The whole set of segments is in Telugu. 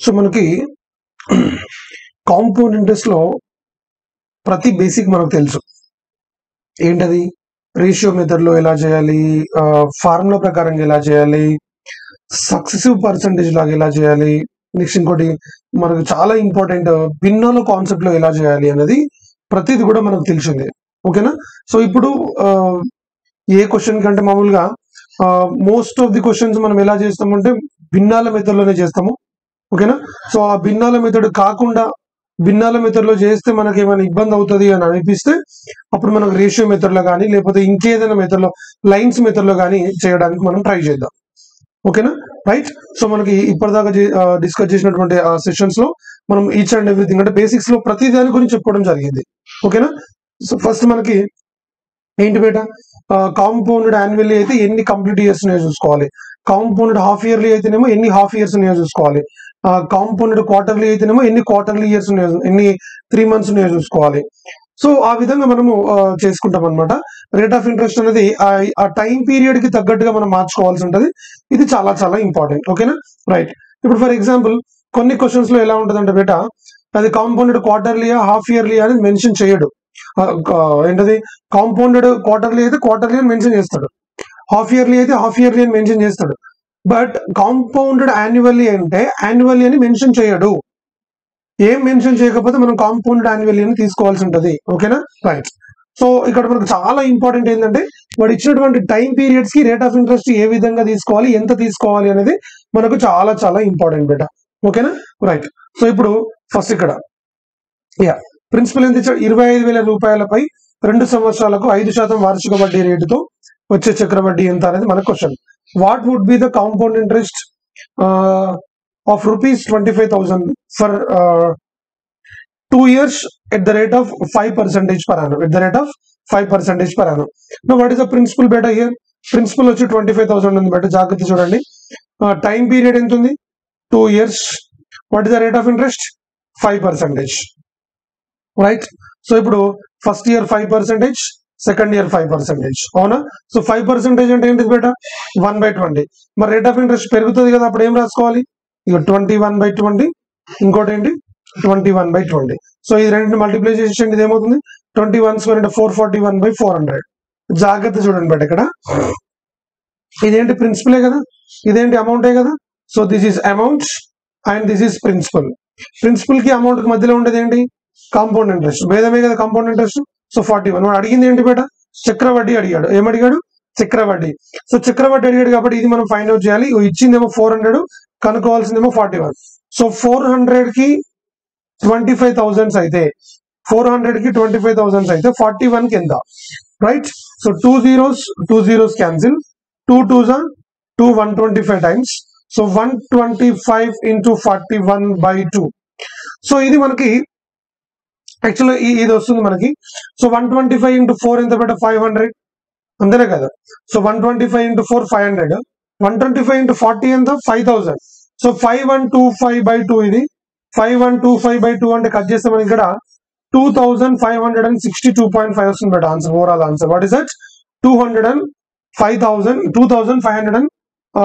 సో మనకి కాంపౌండ్ ఇంట్రెస్ట్ లో ప్రతి బేసిక్ మనకు తెలుసు ఏంటది రేషియో మెథడ్ లో ఎలా చేయాలి ఫార్ములా ప్రకారం ఎలా చేయాలి సక్సెసివ్ పర్సంటేజ్ లాగా ఎలా చేయాలి నెక్స్ట్ ఇంకోటి మనకు చాలా ఇంపార్టెంట్ భిన్నాల కాన్సెప్ట్ లో ఎలా చేయాలి అనేది ప్రతిది కూడా మనకు తెలిసిందే ఓకేనా సో ఇప్పుడు ఆ, ఏ క్వశ్చన్ కంటే మామూలుగా మోస్ట్ ఆఫ్ ది క్వశ్చన్స్ మనం ఎలా చేస్తామంటే భిన్నాల మెథడ్ లోనే చేస్తాము ఓకేనా సో ఆ భిన్నాల మెథడ్ కాకుండా భిన్నాల మెథడ్ లో చేస్తే మనకి ఏమైనా ఇబ్బంది అవుతుంది అని అనిపిస్తే అప్పుడు మనకు రేషియో మెథడ్ లో కానీ లేకపోతే ఇంకేదైనా మెథడ్ లో లైన్స్ మెథడ్ లో కానీ చేయడానికి మనం ట్రై చేద్దాం ఓకేనా రైట్ సో మనకి ఇప్పటిదాకా డిస్కస్ చేసినటువంటి ఆ సెషన్స్ లో మనం ఈచ్ అండ్ ఎవ్రీథింగ్ అంటే బేసిక్స్ లో ప్రతి దాని గురించి చెప్పుకోవడం జరిగింది ఓకేనా సో ఫస్ట్ మనకి ఏంటి బేట కాంపౌండెడ్ యాన్యువల్లీ అయితే ఎన్ని కంప్లీట్ ఇయర్స్ ఉన్నాయో చూసుకోవాలి కాంపౌండెడ్ హాఫ్ ఇయర్లీ అయితేనేమో ఎన్ని హాఫ్ ఇయర్స్ ఉన్నాయో చూసుకోవాలి కాంపౌండెడ్ క్వార్టర్లీ అయితేనేమో ఎన్ని క్వార్టర్లీ ఇయర్స్ ఉన్నాయో ఎన్ని త్రీ మంత్స్ ఉన్నాయో చూసుకోవాలి సో ఆ విధంగా మనము ఆ, చేసుకుంటాం అనమాట రేట్ ఆఫ్ ఇంట్రెస్ట్ అనేది ఆ- ఆ టైం పీరియడ్ కి తగ్గట్టుగా మనం మార్చుకోవాల్సి ఉంటది ఇది చాలా చాలా ఇంపార్టెంట్ ఓకేనా రైట్ ఇప్పుడు ఫర్ ఎగ్జాంపుల్ కొన్ని క్వశ్చన్స్ లో ఎలా ఉంటదంటే బేట అది కాంపౌండెడ్ క్వార్టర్లీయా హాఫ్ ఇయర్లీ అనేది మెన్షన్ చేయడు ఆ, ఆ, ఏంటది కాంపౌండెడ్ క్వార్టర్లీ అయితే క్వార్టర్లీ అని మెన్షన్ చేస్తాడు హాఫ్ ఇయర్లీ అయితే హాఫ్ ఇయర్లీ అని మెన్షన్ చేస్తాడు బట్ కాంపౌండెడ్ యాన్యువల్లీ అంటే యాన్యువల్లీ అని మెన్షన్ చేయడు ఏం మెన్షన్ చేయకపోతే మనం కాంపౌండ్ యాన్యువల్లీ అని తీసుకోవాల్సి ఉంటది ఓకేనా రైట్ సో ఇక్కడ మనకు చాలా ఇంపార్టెంట్ ఏంటంటే వాడు ఇచ్చినటువంటి టైం పీరియడ్స్ కి రేట్ ఆఫ్ ఇంట్రెస్ట్ ఏ విధంగా తీసుకోవాలి ఎంత తీసుకోవాలి అనేది మనకు చాలా చాలా ఇంపార్టెంట్ బేట ఓకేనా రైట్ సో ఇప్పుడు ఫస్ట్ ఇక్కడ యా ప్రిన్సిపల్ ఎంత ఇచ్చాడు ఇరవై ఐదు వేల రూపాయలపై రెండు సంవత్సరాలకు ఐదు శాతం వార్షిక వడ్డీ రేటుతో వచ్చే చక్రవడ్డీ ఎంత అనేది మన question what would be the compound interest of rupees twenty five thousand for two years at the rate of five percentage per annum at the rate of five percentage per annum what is the principal బేటా హియర్ ప్రిన్సిపల్ వచ్చి ట్వంటీ ఫైవ్ థౌసండ్ ఉంది బేట జాగ్రత్త చూడండి టైం పీరియడ్ ఎంత ఉంది two years what is the rate of interest five percentage right so ఇప్పుడు first year five percentage second year five percentage అవునా సో ఫైవ్ పర్సెంటేజ్ అంటే ఏంటిది బేట వన్ బై ట్వంటీ మరి రేట్ ఆఫ్ ఇంట్రెస్ట్ పెరుగుతుంది కదా అప్పుడు ఏం రాసుకోవాలి ఇక ట్వంటీ వన్ బై ట్వంటీ ఇంకోటి ఏంటి twenty one by twenty so ఈ రెండు మల్టిప్లై చేసేయండి ఇది ఏమవుతుంది ట్వంటీ వన్ స్క్వేర్ అంటే four forty one by four hundred జాగ్రత్త చూడండి బట్ ఇక్కడ ఇదేంటి ప్రిన్సిపలే కదా ఇదేంటి అమౌంటే కదా so this is amount and this is principal principal కి అమౌంట్ కి మధ్యలో ఉండేది ఏంటి కాంపౌండ్ ఇంట్రెస్ట్ భేదమే కదా compound interest so forty one వాడు అడిగింది ఏంటి బేట చక్రవడ్డీ అడిగాడు ఏం అడిగాడు చక్రవడ్డీ సో చక్రవడ్డీ అడిగాడు కాబట్టి ఇది మనం ఫైండ్ అవుట్ చేయాలి ఓ ఇచ్చిందేమో ఫోర్ హండ్రెడ్ కనుక్కోవాల్సిందేమో forty one so four hundred కి ట్వంటీ ఫైవ్ థౌసండ్స్ అయితే ఫోర్ హండ్రెడ్ కి ట్వంటీ ఫైవ్ థౌసండ్స్ అయితే ఫార్టీ వన్ కి ఎంత right so two zeros two zeros cancel two two జా two one twenty five times so one twenty five into forty one by two so ఇది మనకి యాక్చువల్గా ఇది వస్తుంది మనకి so one twenty five into four ఎంత పెట్ట ఫైవ్ హండ్రెడ్ అంతేనే కదా so one twenty five into four five hundred one twenty five into forty ఎంత five thousand so five one two five by two ఇది five one two five by two అంటే కట్ చేస్తే మనకి ఇక్కడ two thousand five hundred and sixty two point five వస్తుంది but answer overall answer what is that two hundred and five thousand two thousand five hundred and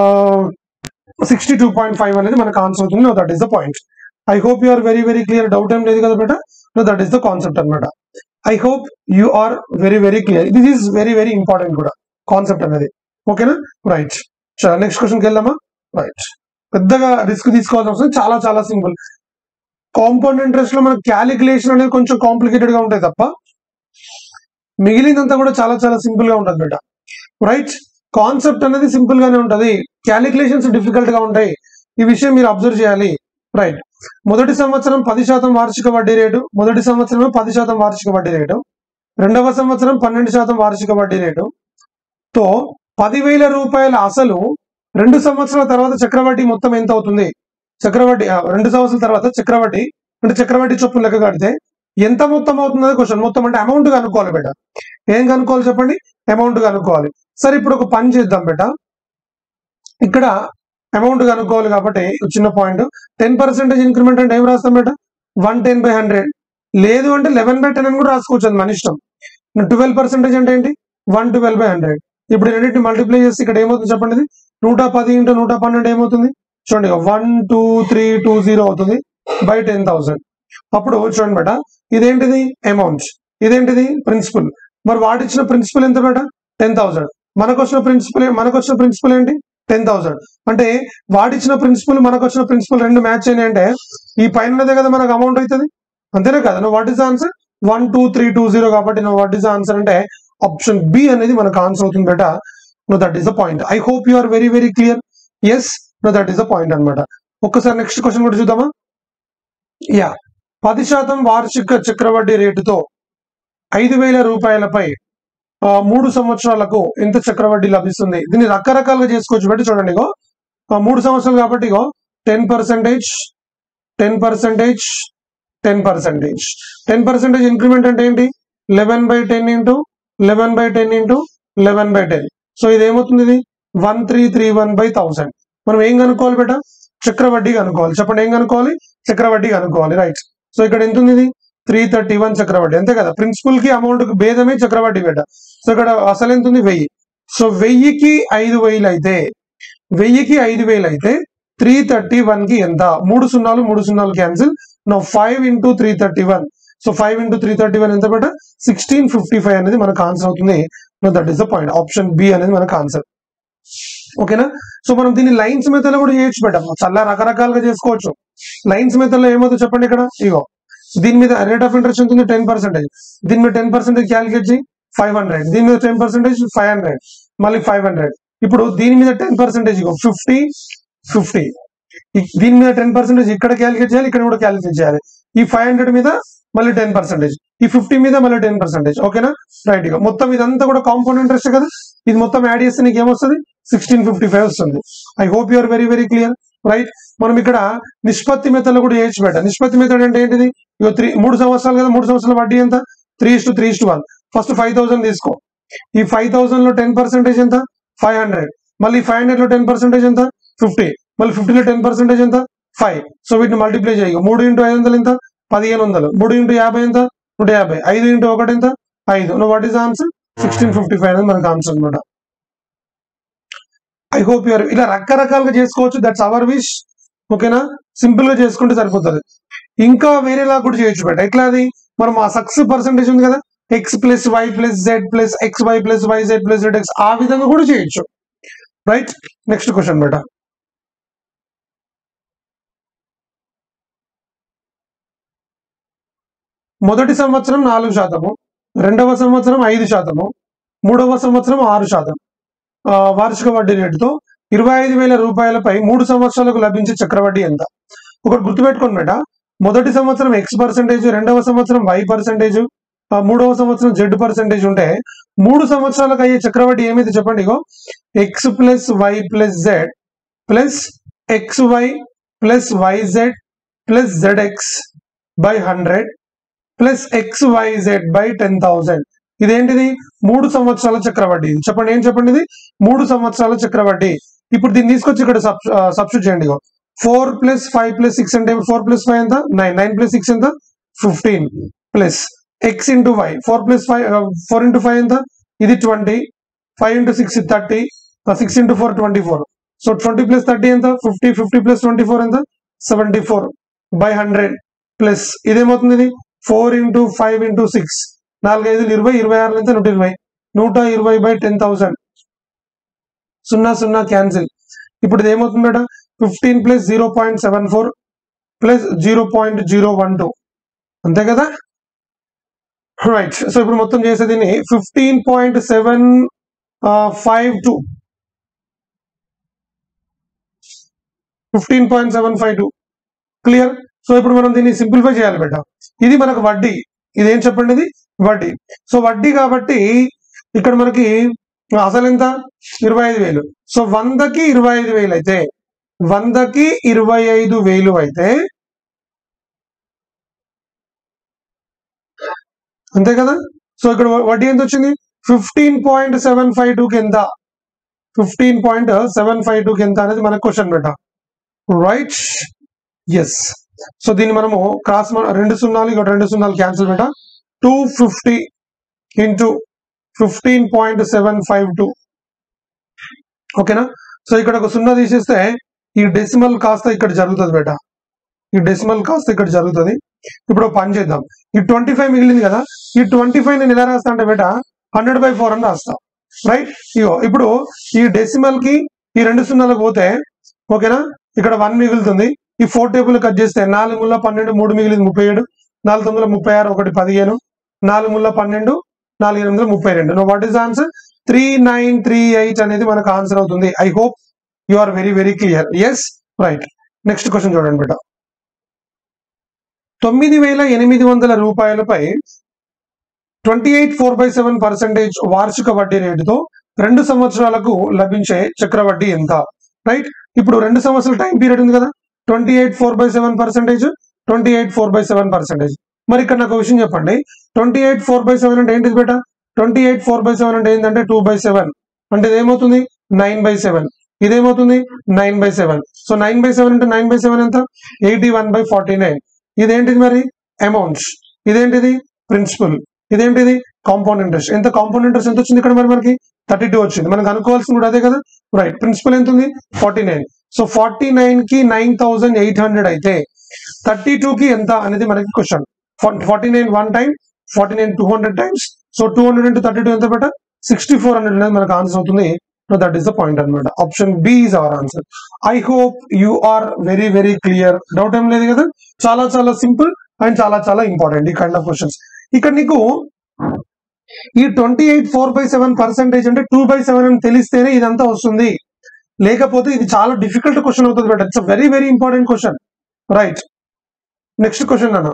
sixty two point five అనేది మనకు ఆన్సర్ అవుతుంది no that is the point I hope you are very very clear doubt ఏం లేదు కదా బేట no that is the concept అనమాట I hope you are very very clear this is very very important కూడా కాన్సెప్ట్ అనేది ఓకేనా రైట్ చాలా నెక్స్ట్ క్వశ్చన్కి వెళ్దామా రైట్ పెద్దగా రిస్క్ తీసుకోవాల్సిన అవసరం లేదు. చాలా చాలా సింపుల్ కాంపౌండ్ ఇంట్రెస్ట్ లో మన క్యాలిక్యులేషన్ అనేది కొంచెం కాంప్లికేటెడ్ గా ఉంటాయి తప్ప మిగిలినంతా కూడా చాలా చాలా సింపుల్ గా ఉంటుంది బేట రైట్ కాన్సెప్ట్ అనేది సింపుల్ గానే ఉంటది క్యాలిక్యులేషన్స్ డిఫికల్ట్ గా ఉంటాయి ఈ విషయం మీరు అబ్జర్వ్ చేయాలి రైట్ మొదటి సంవత్సరం పది శాతం వార్షిక వడ్డీ రేటు మొదటి సంవత్సరం పది శాతం వార్షిక వడ్డీ రేటు రెండవ సంవత్సరం పన్నెండు శాతం వార్షిక వడ్డీ రేటు తో పదివేల రూపాయల అసలు రెండు సంవత్సరాల తర్వాత చక్రవడ్డీ మొత్తం ఎంత అవుతుంది చక్రవడ్డీ ఆ, రెండు సంవత్సరాల తర్వాత చక్రవడ్డీ అంటే చక్రవడ్డీ చొప్పున లెక్క కడితే ఎంత మొత్తం అవుతుంది క్వశ్చన్ మొత్తం అంటే అమౌంట్ కనుక్కోవాలి బేట ఏం కనుక్కోవాలి చెప్పండి అమౌంట్ కనుక్కోవాలి సరే ఇప్పుడు ఒక పని చేద్దాం బేట ఇక్కడ అమౌంట్ కనుక్కోవాలి కాబట్టి చిన్న పాయింట్ టెన్ పర్సెంటేజ్ ఇంక్రిమెంట్ అంటే ఏం రాస్తాం బేట వన్ టెన్ బై హండ్రెడ్ లేదు అంటే లెవెన్ బై టెన్ అని కూడా రాసుకోవచ్చు అది మన ఇష్టం ట్వెల్వ్ పర్సెంటేజ్ అంటే ఏంటి వన్ ట్వెల్వ్ బై హండ్రెడ్ ఇప్పుడు రెండింటిని మల్టిప్లై చేసి ఇక్కడ ఏమవుతుంది చెప్పండి ఇది నూట పది ఇంటూ నూట పన్నెండు ఏమవుతుంది చూడండి one two three two zero అవుతుంది బై టెన్ థౌసండ్ అప్పుడు చూడండి బేట ఇదేంటిది అమౌంట్ ఇదేంటిది ప్రిన్సిపల్ మరి వాడిచ్చిన ప్రిన్సిపల్ ఎంత బేట టెన్ థౌసండ్ మనకు వచ్చిన ప్రిన్సిపల్ మనకు వచ్చిన ప్రిన్సిపల్ ఏంటి టెన్ థౌసండ్ అంటే వాడిచ్చిన ప్రిన్సిపల్ మనకు వచ్చిన ప్రిన్సిపల్ రెండు మ్యాచ్ అయినాయి అంటే ఈ పైన ఉన్నదే కదా మనకు అమౌంట్ అవుతుంది అంతేనే కదా నువ్వు what is answer one two three two zero కాబట్టి నువ్వు వాట్ ఇస్ ఆన్సర్ అంటే ఆప్షన్ బి అనేది మనకు ఆన్సర్ అవుతుంది బేట no that is the point I hope you are very very clear yes no that is the point అనమాట ఒక్కసారి నెక్స్ట్ క్వశ్చన్ కూడా చూద్దామా యా పది శాతం వార్షిక చక్రవడ్డీ రేటుతో ఐదు వేల రూపాయలపై ఆ, మూడు సంవత్సరాలకు ఎంత చక్రవడ్డీ లభిస్తుంది దీన్ని రకరకాలుగా చేసుకోవచ్చు బట్టి చూడండి ఇగో ఆ, మూడు సంవత్సరాలు కాబట్టి ఇగో ten percentage ten percentage ten percentage ten percentage increment అంటే ఏంటి eleven by ten into eleven by ten into eleven by ten so ఇది ఏమవుతుంది ఇది one three three one by thousand మనం ఏం కనుక్కోవాలి బేట చక్రవడ్డీ కనుక్కోవాలి చెప్పండి ఏం కనుక్కోవాలి చక్రవడ్డీ కనుక్కోవాలి రైట్ సో ఇక్కడ ఎంత ఉంది ఇది త్రీ థర్టీ వన్ చక్రవడ్డీ అంతే కదా ప్రిన్సిపల్ కి అమౌంట్ కి భేదమే చక్రవడ్డీ బేట సో ఇక్కడ అసలు ఎంత ఉంది వెయ్యి సో వెయ్యికి ఐదు వేలు అయితే వెయ్యికి ఐదు వేలు అయితే త్రీ థర్టీ వన్ కి ఎంత మూడు సున్నాలు మూడు సున్నాలు cancel no five into three thirty one so five into three thirty one ఎంత బేట సిక్స్టీన్ ఫిఫ్టీ ఫైవ్ అనేది మనకు ఆన్సర్ అవుతుంది no that is the point option B అనేది మనకు ఆన్సర్ ఓకేనా సో మనం దీన్ని లైన్స్ మెథడ్ లో కూడా చేయొచ్చు బేట చాలా రకరకాలుగా చేసుకోవచ్చు లైన్స్ మెథడ్ లో ఏమవుతుందో చెప్పండి ఇక్కడ ఇగో దీని మీద రేట్ ఆఫ్ ఇంట్రెస్ట్ ఎంత ఉంది టెన్ పర్సెంటేజ్ దీని మీద టెన్ పర్సెంటేజ్ క్యాలిక్యులేట్ చేయి ఫైవ్ హండ్రెడ్ దీని మీద టెన్ పర్సెంటేజ్ ఫైవ్ హండ్రెడ్ మళ్ళీ ఫైవ్ హండ్రెడ్ ఇప్పుడు దీని మీద టెన్ పర్సెంటేజ్ ఫిఫ్టీ ఫిఫ్టీ దీని మీద టెన్ పర్సెంటేజ్ ఇక్కడ క్యాలిక్యులేట్ చేయాలి ఇక్కడ కూడా క్యాలిక్యులేట్ చేయాలి ఈ ఫైవ్ హండ్రెడ్ మీద మళ్ళీ టెన్ పర్సెంటేజ్ ఈ ఫిఫ్టీ మీద మళ్ళీ టెన్ పర్సెంటేజ్ ఓకేనా రైట్ ఇక మొత్తం ఇదంతా కూడా కాంపౌండ్ ఇంట్రెస్ట్ కదా ఇది మొత్తం యాడ్ చేస్తే నీకు ఏమొస్తుంది సిక్స్టీన్ ఫిఫ్టీ ఫైవ్ వస్తుంది I hope you are very very clear right మనం ఇక్కడ నిష్పత్తి మెథడ్ లో కూడా చేయొచ్చు బెటర్ నిష్పత్తి మెథడ్ అంటే ఏంటిది ఇగో త్రీ మూడు సంవత్సరాలు కదా మూడు సంవత్సరాల వడ్డీ ఎంత three two three two one first five thousand తీసుకో ఈ ఫైవ్ థౌసండ్ లో టెన్ పర్సెంటేజ్ ఎంత ఫైవ్ హండ్రెడ్ మళ్ళీ ఫైవ్ హండ్రెడ్ లో టెన్ పర్సెంటేజ్ ఎంత ఫిఫ్టీ మళ్ళీ ఫిఫ్టీలో టెన్ పర్సెంటేజ్ ఎంత ఫైవ్ సో వీటిని మల్టిప్లై చేయ మూడు ఇంటూ ఐదు వందలు ఎంత పదిహేను వందలు మూడు ఇంటూ యాభై ఎంత నూట యాభై ఐదు ఇంటూ ఒకటి ఎంత ఐదు no what is answer sixteen fifty five అనేది మనకు ఆన్సర్ అనమాట ఐ హోప్ యూఆర్ ఇలా రకరకాలుగా చేసుకోవచ్చు దట్స్ అవర్ విష్ ఓకేనా సింపుల్ గా చేసుకుంటే సరిపోతుంది ఇంకా వేరేలా కూడా చేయొచ్చు బట్ ఎట్లా అది మనం ఆ సక్సెస్ పర్సెంటేజ్ ఉంది కదా X plus why plus Z plus X why plus why Z plus Z X ఆ విధంగా కూడా చేయొచ్చు రైట్ నెక్స్ట్ క్వశ్చన్ బేట మొదటి సంవత్సరం నాలుగు శాతము రెండవ సంవత్సరం ఐదు శాతము మూడవ సంవత్సరం ఆరు శాతం ఆ, వార్షిక వడ్డీ రేటుతో ఇరవై ఐదు వేల రూపాయలపై మూడు సంవత్సరాలకు లభించే చక్రవడ్డీ ఎంత ఒకటి గుర్తుపెట్టుకోండి బేట మొదటి సంవత్సరం ఎక్స్ పర్సెంటేజ్ రెండవ సంవత్సరం వై పర్సెంటేజ్ మూడవ సంవత్సరం జెడ్ పర్సెంటేజ్ ఉంటే మూడు సంవత్సరాలకు అయ్యే చక్రవడ్డీ ఏమైతే చెప్పండి ఇగో X plus why plus Z plus X why plus why Z plus Z X by hundred plus X why Z by ten thousand ఇదేంటిది మూడు సంవత్సరాల చక్రవడ్డీ ఇది చెప్పండి ఏం చెప్పండి ఇది మూడు సంవత్సరాల చక్రవడ్డీ ఇప్పుడు దీన్ని తీసుకొచ్చి ఇక్కడ సబ్స్టిట్యూట్ చేయండి four plus five plus six అంటే ఫోర్ ప్లస్ ఫైవ్ ఎంత నైన్ నైన్ ప్లస్ సిక్స్ ఎంత fifteen plus X into Y four plus five four into five ఎంత ఇది twenty five into six thirty six into four twenty four so twenty plus thirty ఎంత fifty fifty plus twenty four ఎంత seventy four by hundred plus ఇదేమవుతుంది ఇది four into five into six నాలుగైదు ఇరవై ఇరవై ఆరు ఎంత నూట ఇరవై నూట ఇరవై బై టెన్ థౌసండ్ సున్నా సున్నా క్యాన్సిల్ ఇప్పుడు ఇది ఏమవుతుంది madam fifteen plus zero point seven four plus zero point zero one two అంతే కదా రైట్ సో ఇప్పుడు మొత్తం చేసేది fifteen point seven five two fifteen point seven five two clear so ఇప్పుడు మనం దీన్ని సింప్లిఫై చేయాలి బెట ఇది మనకు వడ్డీ ఇదేం చెప్పండి ఇది వడ్డీ సో వడ్డీ కాబట్టి ఇక్కడ మనకి అసలు ఎంత ఇరవై ఐదు వేలు సో వందకి ఇరవై ఐదు వేలు అయితే వందకి ఇరవై ఐదు వేలు అయితే అంతే కదా సో ఇక్కడ వ- వడ్డీ ఎంత వచ్చింది fifteen point seven five two కింద fifteen point seven five two కింద అనేది మనకు క్వశ్చన్ బెట రైట్ ఎస్ సో దీన్ని మనము క్రాస్ మ- రెండు సున్నాలు ఇక్కడ రెండు సున్నాలు క్యాన్సిల్ బెట two fifty into fifteen point seven five two ఓకేనా సో ఇక్కడ ఒక సున్నా తీసేస్తే ఈ డెసిమల్ కాస్త ఇక్కడ జరుగుతుంది బేట ఈ డెసిమల్ కాస్త ఇక్కడ జరుగుతుంది ఇప్పుడు ఒక పని చేద్దాం ఈ ట్వంటీ ఫైవ్ మిగిలింది కదా ఈ ట్వంటీ ఫైవ్ నేను ఎలా రాస్తా అంటే బేట హండ్రెడ్ బై ఫోర్ అని రాస్తా రైట్ ఇగో ఇప్పుడు ఈ డెసిమల్ కి ఈ రెండు సున్నాలకు పోతే ఓకేనా ఇక్కడ వన్ మిగులుతుంది ఈ ఫోర్ టేబుల్ కట్ చేస్తే నాలుగు ముళ్ళ పన్నెండు మూడు మిగిలింది ముప్పై ఏడు నాలుగు తొమ్మిది ముప్పై ఆరు ఒకటి పదిహేను నాలుగు ముళ్ళ పన్నెండు నాలుగు ఎనిమిది ముప్పై రెండు no what is answer three nine three eight అనేది మనకు ఆన్సర్ అవుతుంది I hope you are very very clear yes right next question చూడండి బిడ్డ తొమ్మిది వేల ఎనిమిది వందల రూపాయలపై twenty eight four by seven percentage వార్షిక వడ్డీ రేటుతో రెండు సంవత్సరాలకు లభించే చక్రవడ్డీ ఎంత రైట్ ఇప్పుడు రెండు సంవత్సరాల టైం పీరియడ్ ఉంది కదా twenty eight four by seven percentage twenty eight four by seven percentage మరి ఇక్కడ నాకు ఒక విషయం చెప్పండి twenty eight four by seven అంటే ఏంటిది బేటా twenty eight four by seven అంటే ఏంటంటే టూ బై సెవెన్ అంటే ఇదేమవుతుంది నైన్ బై సెవెన్ ఇదేమవుతుంది nine by seven so nine by seven అంటే నైన్ బై సెవెన్ ఎంత eighty one by forty nine ఇదేంటిది మరి అమౌంట్స్ ఇదేంటిది ప్రిన్సిపల్ ఇదేంటిది కాంపౌండ్ ఇంట్రెస్ట్ ఎంత కాంపౌండ్ ఇంట్రెస్ట్ ఎంత వచ్చింది ఇక్కడ మరి మనకి థర్టీ టూ వచ్చింది మనకు అనుకోవాల్సింది కూడా అదే కదా రైట్ ప్రిన్సిపల్ ఎంత ఉంది forty nine so forty nine కి నైన్ థౌసండ్ ఎయిట్ హండ్రెడ్ అయితే థర్టీ టూ కి ఎంత అనేది మనకి question forty nine one time forty nine two hundred times so two hundred into thirty two ఎంత బెట సిక్స్టీ ఫోర్ హండ్రెడ్ అనేది మనకు ఆన్సర్ అవుతుంది దట్ ఈస్ ద పాయింట్ అనమాట option B is our answer I hope you are very very clear doubt ఏం లేదు కదా చాలా చాలా సింపుల్ అండ్ చాలా చాలా ఇంపార్టెంట్ ఈ కైండ్ ఆఫ్ క్వశ్చన్స్ ఇక్కడ నీకు ఈ twenty eight four by seven percentage అంటే టూ బై సెవెన్ అని తెలిస్తేనే ఇదంతా వస్తుంది లేకపోతే ఇది చాలా డిఫికల్ట్ క్వశ్చన్ అవుతుంది but it's very very important question right next question అన్న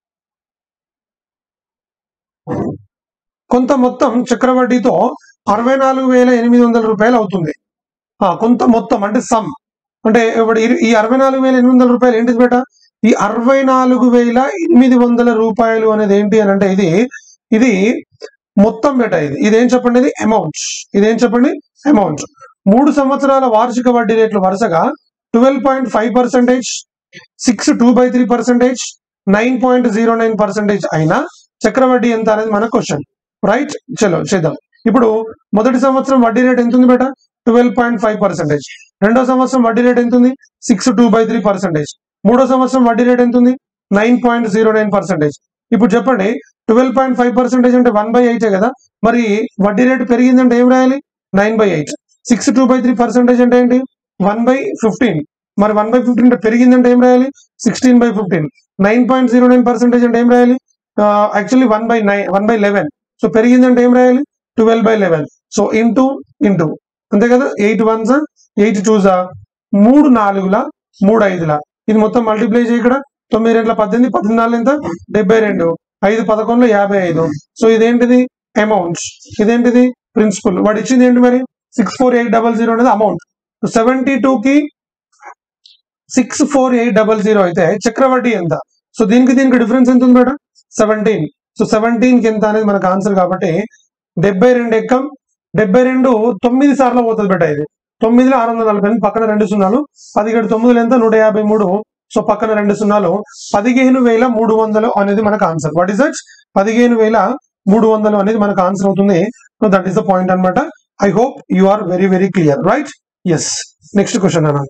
కొంత మొత్తం చక్రవడ్డీతో అరవై నాలుగు వేల ఎనిమిది వందల రూపాయలు అవుతుంది ఆ, కొంత మొత్తం అంటే సమ్ అంటే ఇప్పుడు ఈ- ఈ అరవై నాలుగు వేల ఎనిమిది వందల రూపాయలు ఏంటిది బేట ఈ అరవై నాలుగు వేల ఎనిమిది వందల రూపాయలు అనేది ఏంటి అని అంటే ఇది ఇది మొత్తం బేట ఇది ఇదేం చెప్పండి ఇది అమౌంట్ ఇదేం చెప్పండి అమౌంట్ మూడు సంవత్సరాల వార్షిక వడ్డీ రేట్లు వరుసగా twelve point five percentage six two by three percentage nine point zero nine percentage అయినా చక్రవడ్డీ ఎంత అనేది మన క్వశ్చన్ రైట్ చలో చేద్దాం ఇప్పుడు మొదటి సంవత్సరం వడ్డీ రేట్ ఎంత ఉంది బేట ట్వెల్వ్ పాయింట్ ఫైవ్ పర్సెంటేజ్ రెండో సంవత్సరం వడ్డీ రేట్ ఎంత ఉంది six two by three percentage మూడో సంవత్సరం వడ్డీ రేట్ ఎంత ఉంది nine point zero nine percentage ఇప్పుడు చెప్పండి ట్వెల్వ్ పాయింట్ ఫైవ్ పర్సెంటేజ్ అంటే వన్ బై ఎయిట్ కదా మరి వడ్డీ రేటు పెరిగిందంటే ఏం రాయాలి nine by eight six two by three percentage అంటే ఏంటి వన్ బై ఫిఫ్టీన్ మరి వన్ బై ఫిఫ్టీన్ అంటే పెరిగిందంటే ఏం రాయాలి sixteen by fifteen nine point zero nine percentage అంటే ఏం రాయాలి actually one by nine one by eleven so పెరిగిందంటే ఏం రాయాలి twelve by eleven so into into అంతే కదా ఎయిట్ వన్స్ ఎయిట్ టూజా మూడు నాలుగుల మూడు ఐదుల ఇది మొత్తం మల్టిప్లై చేయి ఇక్కడ తొమ్మిది రెండుల పద్దెనిమిది పద్దెనిమిది నాలుగు ఎంత డెబ్బై రెండు ఐదు పదకొండులో యాభై ఐదు సో ఇదేంటిది అమౌంట్ ఇదేంటిది ప్రిన్సిపల్ వాడు ఇచ్చింది ఏంటి మరి six four eight double zero అనేది అమౌంట్ సెవెంటీ టూ కి six four eight double zero అయితే చక్రవడ్డీ ఎంత సో దీనికి దీనికి డిఫరెన్స్ ఎంత ఉంది మేడం సెవెంటీన్ సో సెవెంటీన్ కి ఎంత అనేది మనకు ఆన్సర్ కాబట్టి డెబ్బై రెండు ఎక్కం డెబ్బై రెండు తొమ్మిది సార్లు పోతుంది బెట ఇది తొమ్మిదిలో ఆరు వందల నలభై ఎనిమిది, పక్కన రెండు సున్నాలు పదిహేడు తొమ్మిదిలో ఎంత నూట యాభై మూడు సో పక్కన రెండు సున్నాలు పదిహేను వేల మూడు వందలు అనేది మనకు ఆన్సర్ వాట్ ఇస్ దట్ పదిహేను వేల మూడు వందలు అనేది మనకు ఆన్సర్ అవుతుంది దట్ ఈస్ ద పాయింట్ అన్నమాట I hope you are very very clear right yes next question అన్న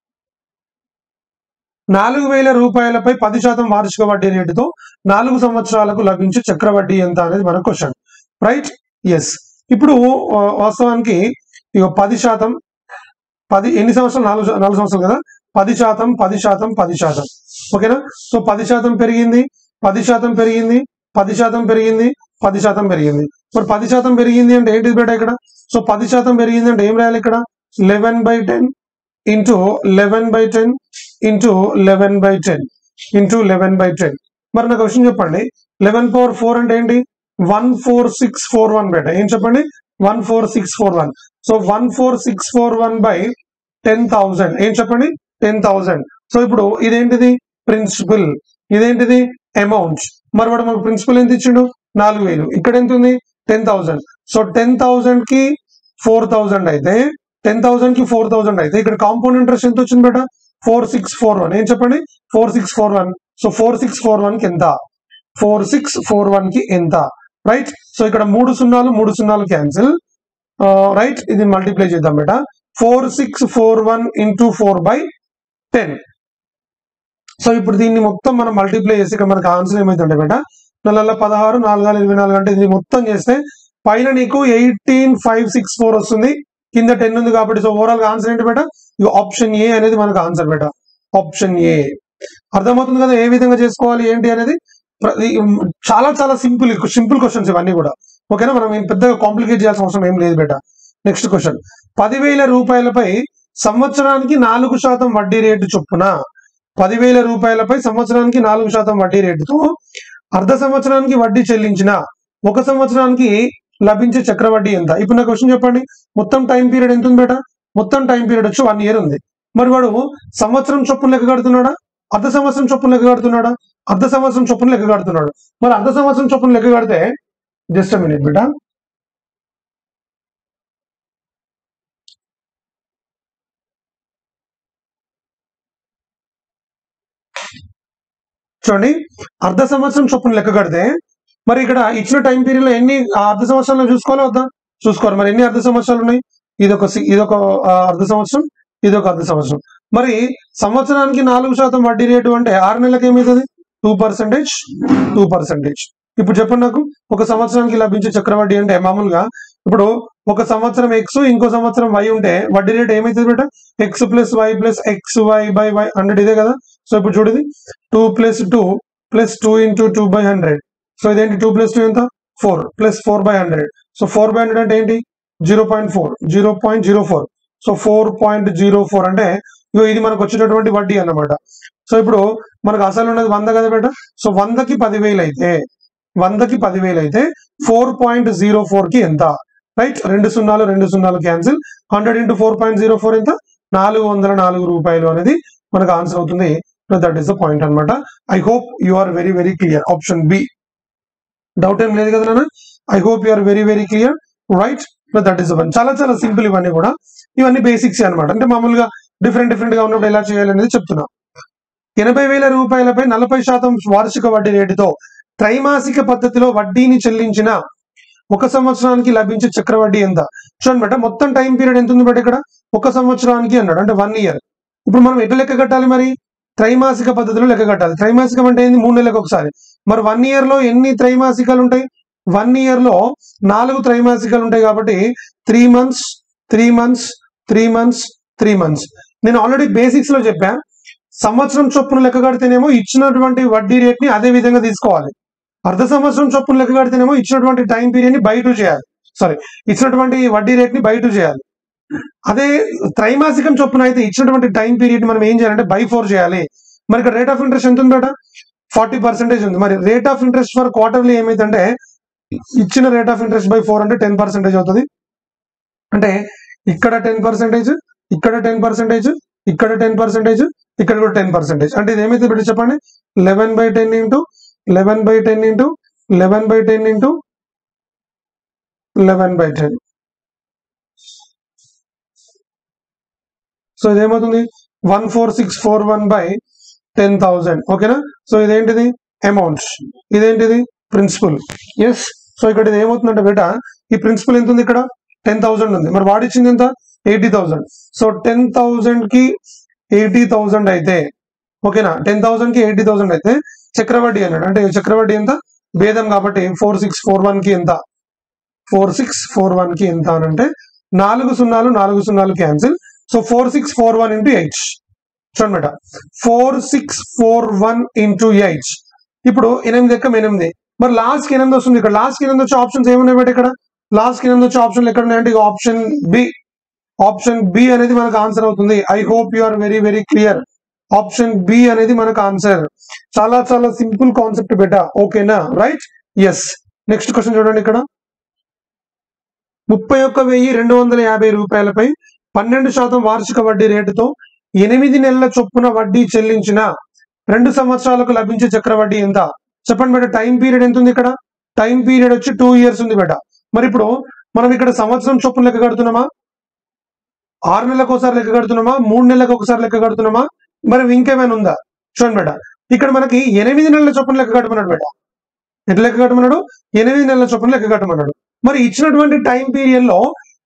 నాలుగు వేల రూపాయలపై పది శాతం వార్షిక వడ్డీ రేటుతో నాలుగు సంవత్సరాలకు లభించే చక్రవడ్డీ ఎంత అనేది మన క్వశ్చన్ రైట్ ఎస్ ఇప్పుడు ఆ, వాస్తవానికి ఇక పది శాతం పది ఎన్ని సంవత్సరాలు నాలుగు స- నాలుగు సంవత్సరాలు కదా పది శాతం పది శాతం పది శాతం ఓకేనా సో పది శాతం పెరిగింది పది శాతం పెరిగింది పది శాతం పెరిగింది పది శాతం పెరిగింది మరి పది శాతం పెరిగింది అంటే ఏంటిది బేట ఇక్కడ సో పది శాతం పెరిగింది అంటే ఏం రాయాలి ఇక్కడ eleven by ten into eleven by ten into eleven by ten into eleven by ten మరి నాకు క్వశ్చన్ చెప్పండి లెవెన్ పవర్ ఫోర్ అంటే ఏంటి one four six four one బేట ఏం చెప్పండి one four six four one so one four six four one by ten thousand ఏం చెప్పండి టెన్ థౌసండ్ సో ఇప్పుడు ఇదేంటిది ప్రిన్సిపల్ ఇదేంటిది అమౌంట్ మరి వాడు మనకు ప్రిన్సిపల్ ఎంత ఇచ్చిండు నాలుగు వేలు ఇక్కడ ఎంత ఉంది ten thousand so ten thousand కి ఫోర్ థౌసండ్ అయితే టెన్ థౌసండ్ కి ఫోర్ థౌసండ్ అయితే ఇక్కడ కాంపౌండ్ ఇంట్రెస్ట్ ఎంత వచ్చింది బేట ఫోర్ సిక్స్ ఫోర్ వన్ ఏం చెప్పండి four six four one so four six four one కి ఎంత ఫోర్ సిక్స్ ఫోర్ వన్ కి ఎంత రైట్ సో ఇక్కడ మూడు సున్నాలు మూడు సున్నాలు క్యాన్సిల్ రైట్ ఇది మల్టిప్లై చేద్దాం బేట four six four one into four by ten so ఇప్పుడు దీన్ని మొత్తం మనం మల్టిప్లై చేసి ఇక్కడ మనకి ఆన్సర్ ఏమైతుంటే బేట నాలుగు పదహారు నాలుగు నాలుగు ఇరవై నాలుగు అంటే ఇది మొత్తం చేస్తే పైన నీకు ఎయిటీన్ ఫైవ్ సిక్స్ ఫోర్ వస్తుంది కింద టెన్ ఉంది కాబట్టి సో ఓవరాల్ ఆన్సర్ ఏంటి బేట ఇక ఆప్షన్ ఏ అనేది మనకు ఆన్సర్ బేట ఆప్షన్ ఏ అర్థమవుతుంది కదా ఏ విధంగా చేసుకోవాలి ఏంటి అనేది ప్ర- ఈ చాలా చాలా సింపుల్ సింపుల్ క్వశ్చన్స్ ఇవన్నీ కూడా ఓకేనా మనం ఏం పెద్దగా కాంప్లికేట్ చేయాల్సిన అవసరం ఏం లేదు బేట నెక్స్ట్ క్వశ్చన్ పదివేల రూపాయలపై సంవత్సరానికి నాలుగు శాతం వడ్డీ రేటు చొప్పున పదివేల రూపాయలపై సంవత్సరానికి నాలుగు శాతం వడ్డీ రేటుతో అర్ధ సంవత్సరానికి వడ్డీ చెల్లించిన ఒక సంవత్సరానికి లభించే చక్రవడ్డీ ఎంత ఇప్పుడు నా క్వశ్చన్ చెప్పండి మొత్తం టైం పీరియడ్ ఎంత ఉంది బేట మొత్తం టైం పీరియడ్ వచ్చి వన్ ఇయర్ ఉంది మరి వాడు సంవత్సరం చొప్పున లెక్క కడుతున్నాడా అర్ధ సంవత్సరం చొప్పున లెక్క కడుతున్నాడా అర్ధ సంవత్సరం చొప్పున లెక్క కడుతున్నాడు మరి అర్ధ సంవత్సరం చొప్పున లెక్క కడితే జస్ట్ మినిట్ బిడ్డ చూడండి అర్ధ సంవత్సరం చొప్పున లెక్క కడితే మరి ఇక్కడ ఇచ్చిన టైం పీరియడ్ లో ఎన్ని ఆ అర్ధ సంవత్సరాలు చూసుకోవాలా వద్దా చూసుకోవాలి మరి ఎన్ని అర్ధ సంవత్సరాలు ఉన్నాయి ఇదొక సి- ఇదొక ఆ, అర్ధ సంవత్సరం ఇదొక అర్ధ సంవత్సరం మరి సంవత్సరానికి నాలుగు శాతం వడ్డీ రేటు అంటే ఆరు నెలలకు ఏమవుతుంది టూ పర్సెంటేజ్ టూ పర్సెంటేజ్ ఇప్పుడు చెప్పండి నాకు ఒక సంవత్సరానికి లభించే చక్రవడ్డీ అంటే మామూలుగా ఇప్పుడు ఒక సంవత్సరం ఎక్స్ ఇంకో సంవత్సరం వై ఉంటే వడ్డీ రేట్ ఏమైతుంది బేట X plus why plus X Y by Y hundred ఇదే కదా సో ఇప్పుడు చూడది two plus two plus two into two by hundred so ఇదేంటి టూ ప్లస్ టూ ఎంత four plus four by hundred so four by hundred అంటే ఏంటి zero point four zero point zero four so four point zero four అంటే ఇగో ఇది మనకు వచ్చేటటువంటి వడ్డీ అన్నమాట సో ఇప్పుడు మనకు అసలు ఉన్నది వంద కదా బేట సో వందకి పదివేలు అయితే వందకి పదివేలు అయితే ఫోర్ పాయింట్ జీరో ఫోర్ కి ఎంత రైట్ రెండు సున్నాలు రెండు సున్నాలు cancel hundred into four point zero four ఎంత నాలుగు వందల నాలుగు రూపాయలు అనేది మనకు ఆన్సర్ అవుతుంది దట్ ఈస్ ద పాయింట్ అన్నమాట I hope you are very very clear option B doubt ఏం లేదు కదా నాన్న I hope you are very very clear right that is one చాలా చాలా సింపుల్ ఇవన్నీ కూడా ఇవన్నీ బేసిక్స్ అన్నమాట అంటే మామూలుగా డిఫరెంట్ డిఫరెంట్ గా ఉన్నప్పుడు ఎలా చేయాలి అనేది చెప్తున్నా ఎనభై వేల రూపాయలపై నలభై శాతం వార్షిక వడ్డీ రేటుతో త్రైమాసిక పద్ధతిలో వడ్డీని చెల్లించిన ఒక సంవత్సరానికి లభించే చక్రవడ్డీ ఎంత చూడండి బేట మొత్తం టైం పీరియడ్ ఎంత ఉంది బేట ఇక్కడ ఒక సంవత్సరానికి అన్నాడు అంటే వన్ ఇయర్ ఇప్పుడు మనం ఎట్లా లెక్క కట్టాలి మరి త్రైమాసిక పద్ధతిలో లెక్క కట్టాలి త్రైమాసికం అంటే ఏంది మూడు నెలలకు ఒకసారి మరి వన్ ఇయర్ లో ఎన్ని త్రైమాసికాలు ఉంటాయి వన్ ఇయర్ లో నాలుగు త్రైమాసికాలు ఉంటాయి కాబట్టి three months three months three months three months నేను ఆల్రెడీ బేసిక్స్ లో చెప్పా సంవత్సరం చొప్పున లెక్క కడితేనేమో ఇచ్చినటువంటి వడ్డీ రేట్ ని అదే విధంగా తీసుకోవాలి అర్ధ సంవత్సరం చొప్పున లెక్క కడితేనేమో ఇచ్చినటువంటి టైం పీరియడ్ ని బయట చేయాలి సారీ ఇచ్చినటువంటి వడ్డీ రేట్ ని బయట చేయాలి అదే త్రైమాసికం చొప్పున అయితే ఇచ్చినటువంటి టైం పీరియడ్ మనం ఏం చేయాలంటే బై ఫోర్ చేయాలి మరి ఇక్కడ రేట్ ఆఫ్ ఇంట్రెస్ట్ ఎంత ఉంది బేట ఫార్టీ పర్సెంటేజ్ ఉంది మరి rate of interest for quarterly ఏమైందంటే ఇచ్చిన rate of interest by four అంటే టెన్ పర్సెంటేజ్ అవుతుంది అంటే ఇక్కడ టెన్ పర్సెంటేజ్ ఇక్కడ టెన్ పర్సెంటేజ్ ఇక్కడ టెన్ పర్సెంటేజ్ ఇక్కడ కూడా టెన్ పర్సెంటేజ్ అంటే ఇది ఏమైతే పెట్టి చెప్పండి eleven by ten into eleven by ten into eleven by ten into eleven by ten so ఇదేమవుతుంది one four six four one by ten thousand ఓకేనా సో ఇదేంటిది అమౌంట్ ఇదేంటిది ప్రిన్సిపల్ ఎస్ సో ఇక్కడ ఇది ఏమవుతుందంటే బేట ఈ ప్రిన్సిపల్ ఎంత ఉంది ఇక్కడ టెన్ థౌసండ్ ఉంది మరి వాడిచ్చింది ఎంత eighty thousand so ten thousand కి ఎయిటీ థౌసండ్ అయితే ఓకేనా టెన్ థౌసండ్ కి ఎయిటీ థౌసండ్ అయితే చక్రవడ్డీ అన్నాడు అంటే చక్రవడ్డీ ఎంత భేదం కాబట్టి ఫోర్ సిక్స్ ఫోర్ వన్ కి ఎంత ఫోర్ సిక్స్ ఫోర్ వన్ కి ఎంత అని అంటే నాలుగు సున్నాలు నాలుగు సున్నాలు cancel so four six four one into eight చూడండి మేట four six four one into eight ఇప్పుడు ఎనిమిది ఎక్కం ఎనిమిది మరి లాస్ట్ కి ఎనిమిది వస్తుంది ఇక్కడ లాస్ట్ కి ఎనిమిది వచ్చే ఆప్షన్స్ ఏమున్నాయి బేట ఇక్కడ లాస్ట్ కి ఎనిమిది వచ్చే ఆప్షన్లు ఎక్కడ ఉన్నాయంటే ఇక ఆప్షన్ బి ఆప్షన్ బి అనేది మనకు ఆన్సర్ అవుతుంది I hope you are very very clear option B అనేది మనకు ఆన్సర్ చాలా చాలా సింపుల్ కాన్సెప్ట్ బెట ఓకేనా రైట్ ఎస్ నెక్స్ట్ క్వశ్చన్ చూడండి ఇక్కడ ముప్పై ఒక్క వెయ్యి రెండు వందల యాభై రూపాయలపై పన్నెండు శాతం వార్షిక వడ్డీ రేటుతో ఎనిమిది నెలల చొప్పున వడ్డీ చెల్లించిన రెండు సంవత్సరాలకు లభించే చక్రవడ్డీ ఎంత చెప్పండి బేట టైం పీరియడ్ ఎంత ఉంది ఇక్కడ టైం పీరియడ్ వచ్చి టూ ఇయర్స్ ఉంది బేట మరి ఇప్పుడు మనం ఇక్కడ సంవత్సరం చొప్పున లెక్క కడుతున్నామా ఆరు నెలలకు ఒకసారి లెక్క కడుతున్నామా మూడు నెలలకు ఒకసారి లెక్క కడుతున్నామా మరి ఇంకేమైనా ఉందా చూడండి బేట ఇక్కడ మనకి ఎనిమిది నెలల చొప్పున లెక్క కట్టమన్నాడు బేట ఎట్లా లెక్క కట్టమన్నాడు ఎనిమిది నెలల చొప్పున లెక్క కట్టమన్నాడు మరి ఇచ్చినటువంటి టైం పీరియడ్ లో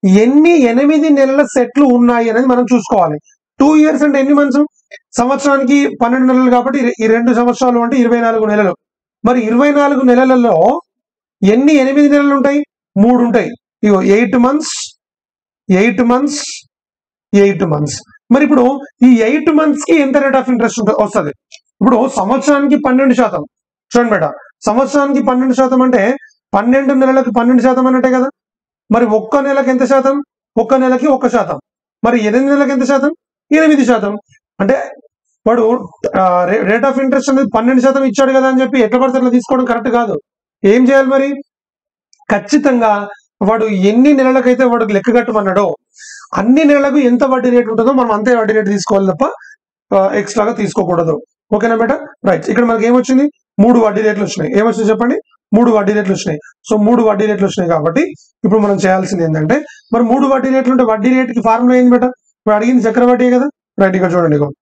ఎన్ని ఎనిమిది నెలల సెట్లు ఉన్నాయి అనేది మనం చూసుకోవాలి టూ ఇయర్స్ అంటే ఎన్ని మంత్స్ సంవత్సరానికి పన్నెండు నెలలు కాబట్టి ఈ- ఈ రెండు సంవత్సరాలు అంటే ఇరవై నాలుగు నెలలు మరి ఇరవై నాలుగు నెలలలో ఎన్ని ఎనిమిది నెలలు ఉంటాయి మూడు ఉంటాయి ఇగో eight months eight months eight months మరి ఇప్పుడు ఈ ఎయిట్ మంత్స్ కి ఎంత రేట్ ఆఫ్ ఇంట్రెస్ట్ వస్తుంది ఇప్పుడు సంవత్సరానికి పన్నెండు శాతం చూడండి బేట సంవత్సరానికి పన్నెండు శాతం అంటే పన్నెండు నెలలకు పన్నెండు శాతం అన్నట్టే కదా మరి ఒక్క నెలకి ఎంత శాతం ఒక్క నెలకి ఒక్క శాతం మరి ఎనిమిది నెలలకు ఎంత శాతం ఎనిమిది శాతం అంటే వాడు రేట్ ఆఫ్ ఇంట్రెస్ట్ అనేది పన్నెండు శాతం ఇచ్చాడు కదా అని చెప్పి ఎట్లా పడితే అట్లా తీసుకోవడం కరెక్ట్ కాదు ఏం చేయాలి మరి ఖచ్చితంగా వాడు ఎన్ని నెలలకైతే వాడు లెక్క కట్టమన్నాడో అన్ని నెలలకు ఎంత వడ్డీ రేట్ ఉంటుందో మనం అంతే వడ్డీ రేట్ తీసుకోవాలి తప్ప ఎక్స్ట్రాగా తీసుకోకూడదు ఓకేనా బేట రైట్ ఇక్కడ మనకి ఏమొచ్చింది మూడు వడ్డీ రేట్లు వచ్చినాయి ఏమొచ్చింది చెప్పండి మూడు వడ్డీ రేట్లు వచ్చినాయి సో మూడు వడ్డీ రేట్లు వచ్చినాయి కాబట్టి ఇప్పుడు మనం చేయాల్సింది ఏంటంటే మరి మూడు వడ్డీ రేట్లు ఉంటే వడ్డీ రేట్కి ఫార్ములా ఏంది బేట ఇప్పుడు అడిగింది చక్రవడ్డీ కదా రైట్ ఇక్కడ చూడండి ఇగో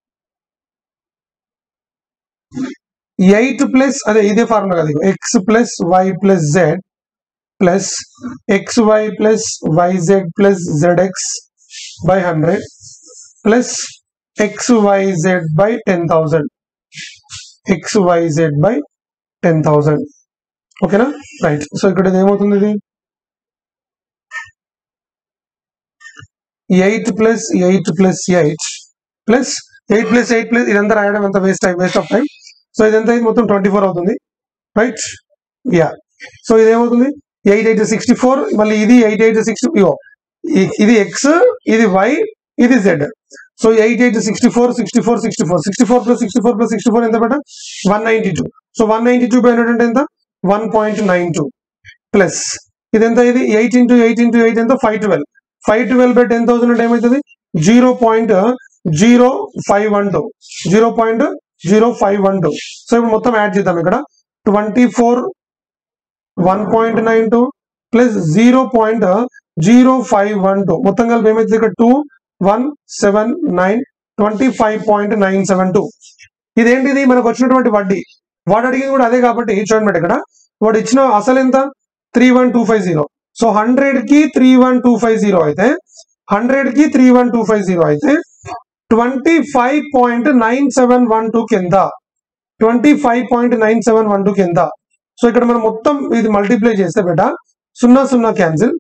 ఎయిట్ ప్లస్ అదే ఇదే ఫార్ములా కదా X plus why plus Z plus X why plus YZ plus ZX by hundred plus X YZ by ten thousand X YZ by ten thousand ఓకేనా రైట్ సో ఇక్కడ ఇది ఏమవుతుంది ఇది eight plus eight plus eight plus eight plus eight plus ఇదంతా రాయడం ఎంత waste time waste of time so ఇదంతా ఇది మొత్తం ట్వంటీ ఫోర్ అవుతుంది రైట్ యా సో ఇది ఏమవుతుంది ఎయిట్ ఎయిట్ సిక్స్టీ ఫోర్ మళ్ళీ ఇది ఎయిట్ ఎయిట్ సిక్స్టీ ఇగో ఇ- ఇది ఎక్స్ ఇది వై ఇది Z so eight eight sixty four sixty four sixty four sixty four plus sixty four plus sixty four ఎంత బేట one ninety two so one ninety two by hundred అంటే ఎంత one point nine two plus ఇది ఎంత ఇది eight into eight into eight ఎంత five twelve five twelve by ten thousand అంటే ఏమవుతుంది zero point zero five one two zero point zero five one two so ఇప్పుడు మొత్తం యాడ్ చేద్దాం ఇక్కడ twenty four one point nine two plus zero point zero five one two మొత్తం కలిపి ఏమైతుంది ఇక్కడ two one seven nine twenty five point nine seven two ఇదేంటిది మనకు వచ్చినటువంటి వడ్డీ వాడు అడిగింది కూడా అదే కాబట్టి చూడండి మేడం ఇక్కడ వాడు ఇచ్చిన అసలు ఎంత three one two five zero so hundred కి three one two five zero అయితే హండ్రెడ్ కి three one two five zero అయితే twenty five point nine seven one two కింద twenty five point nine seven one two కింద సో ఇక్కడ మనం మొత్తం ఇది మల్టిప్లై చేస్తే బేట సున్నా సున్నా క్యాన్సిల్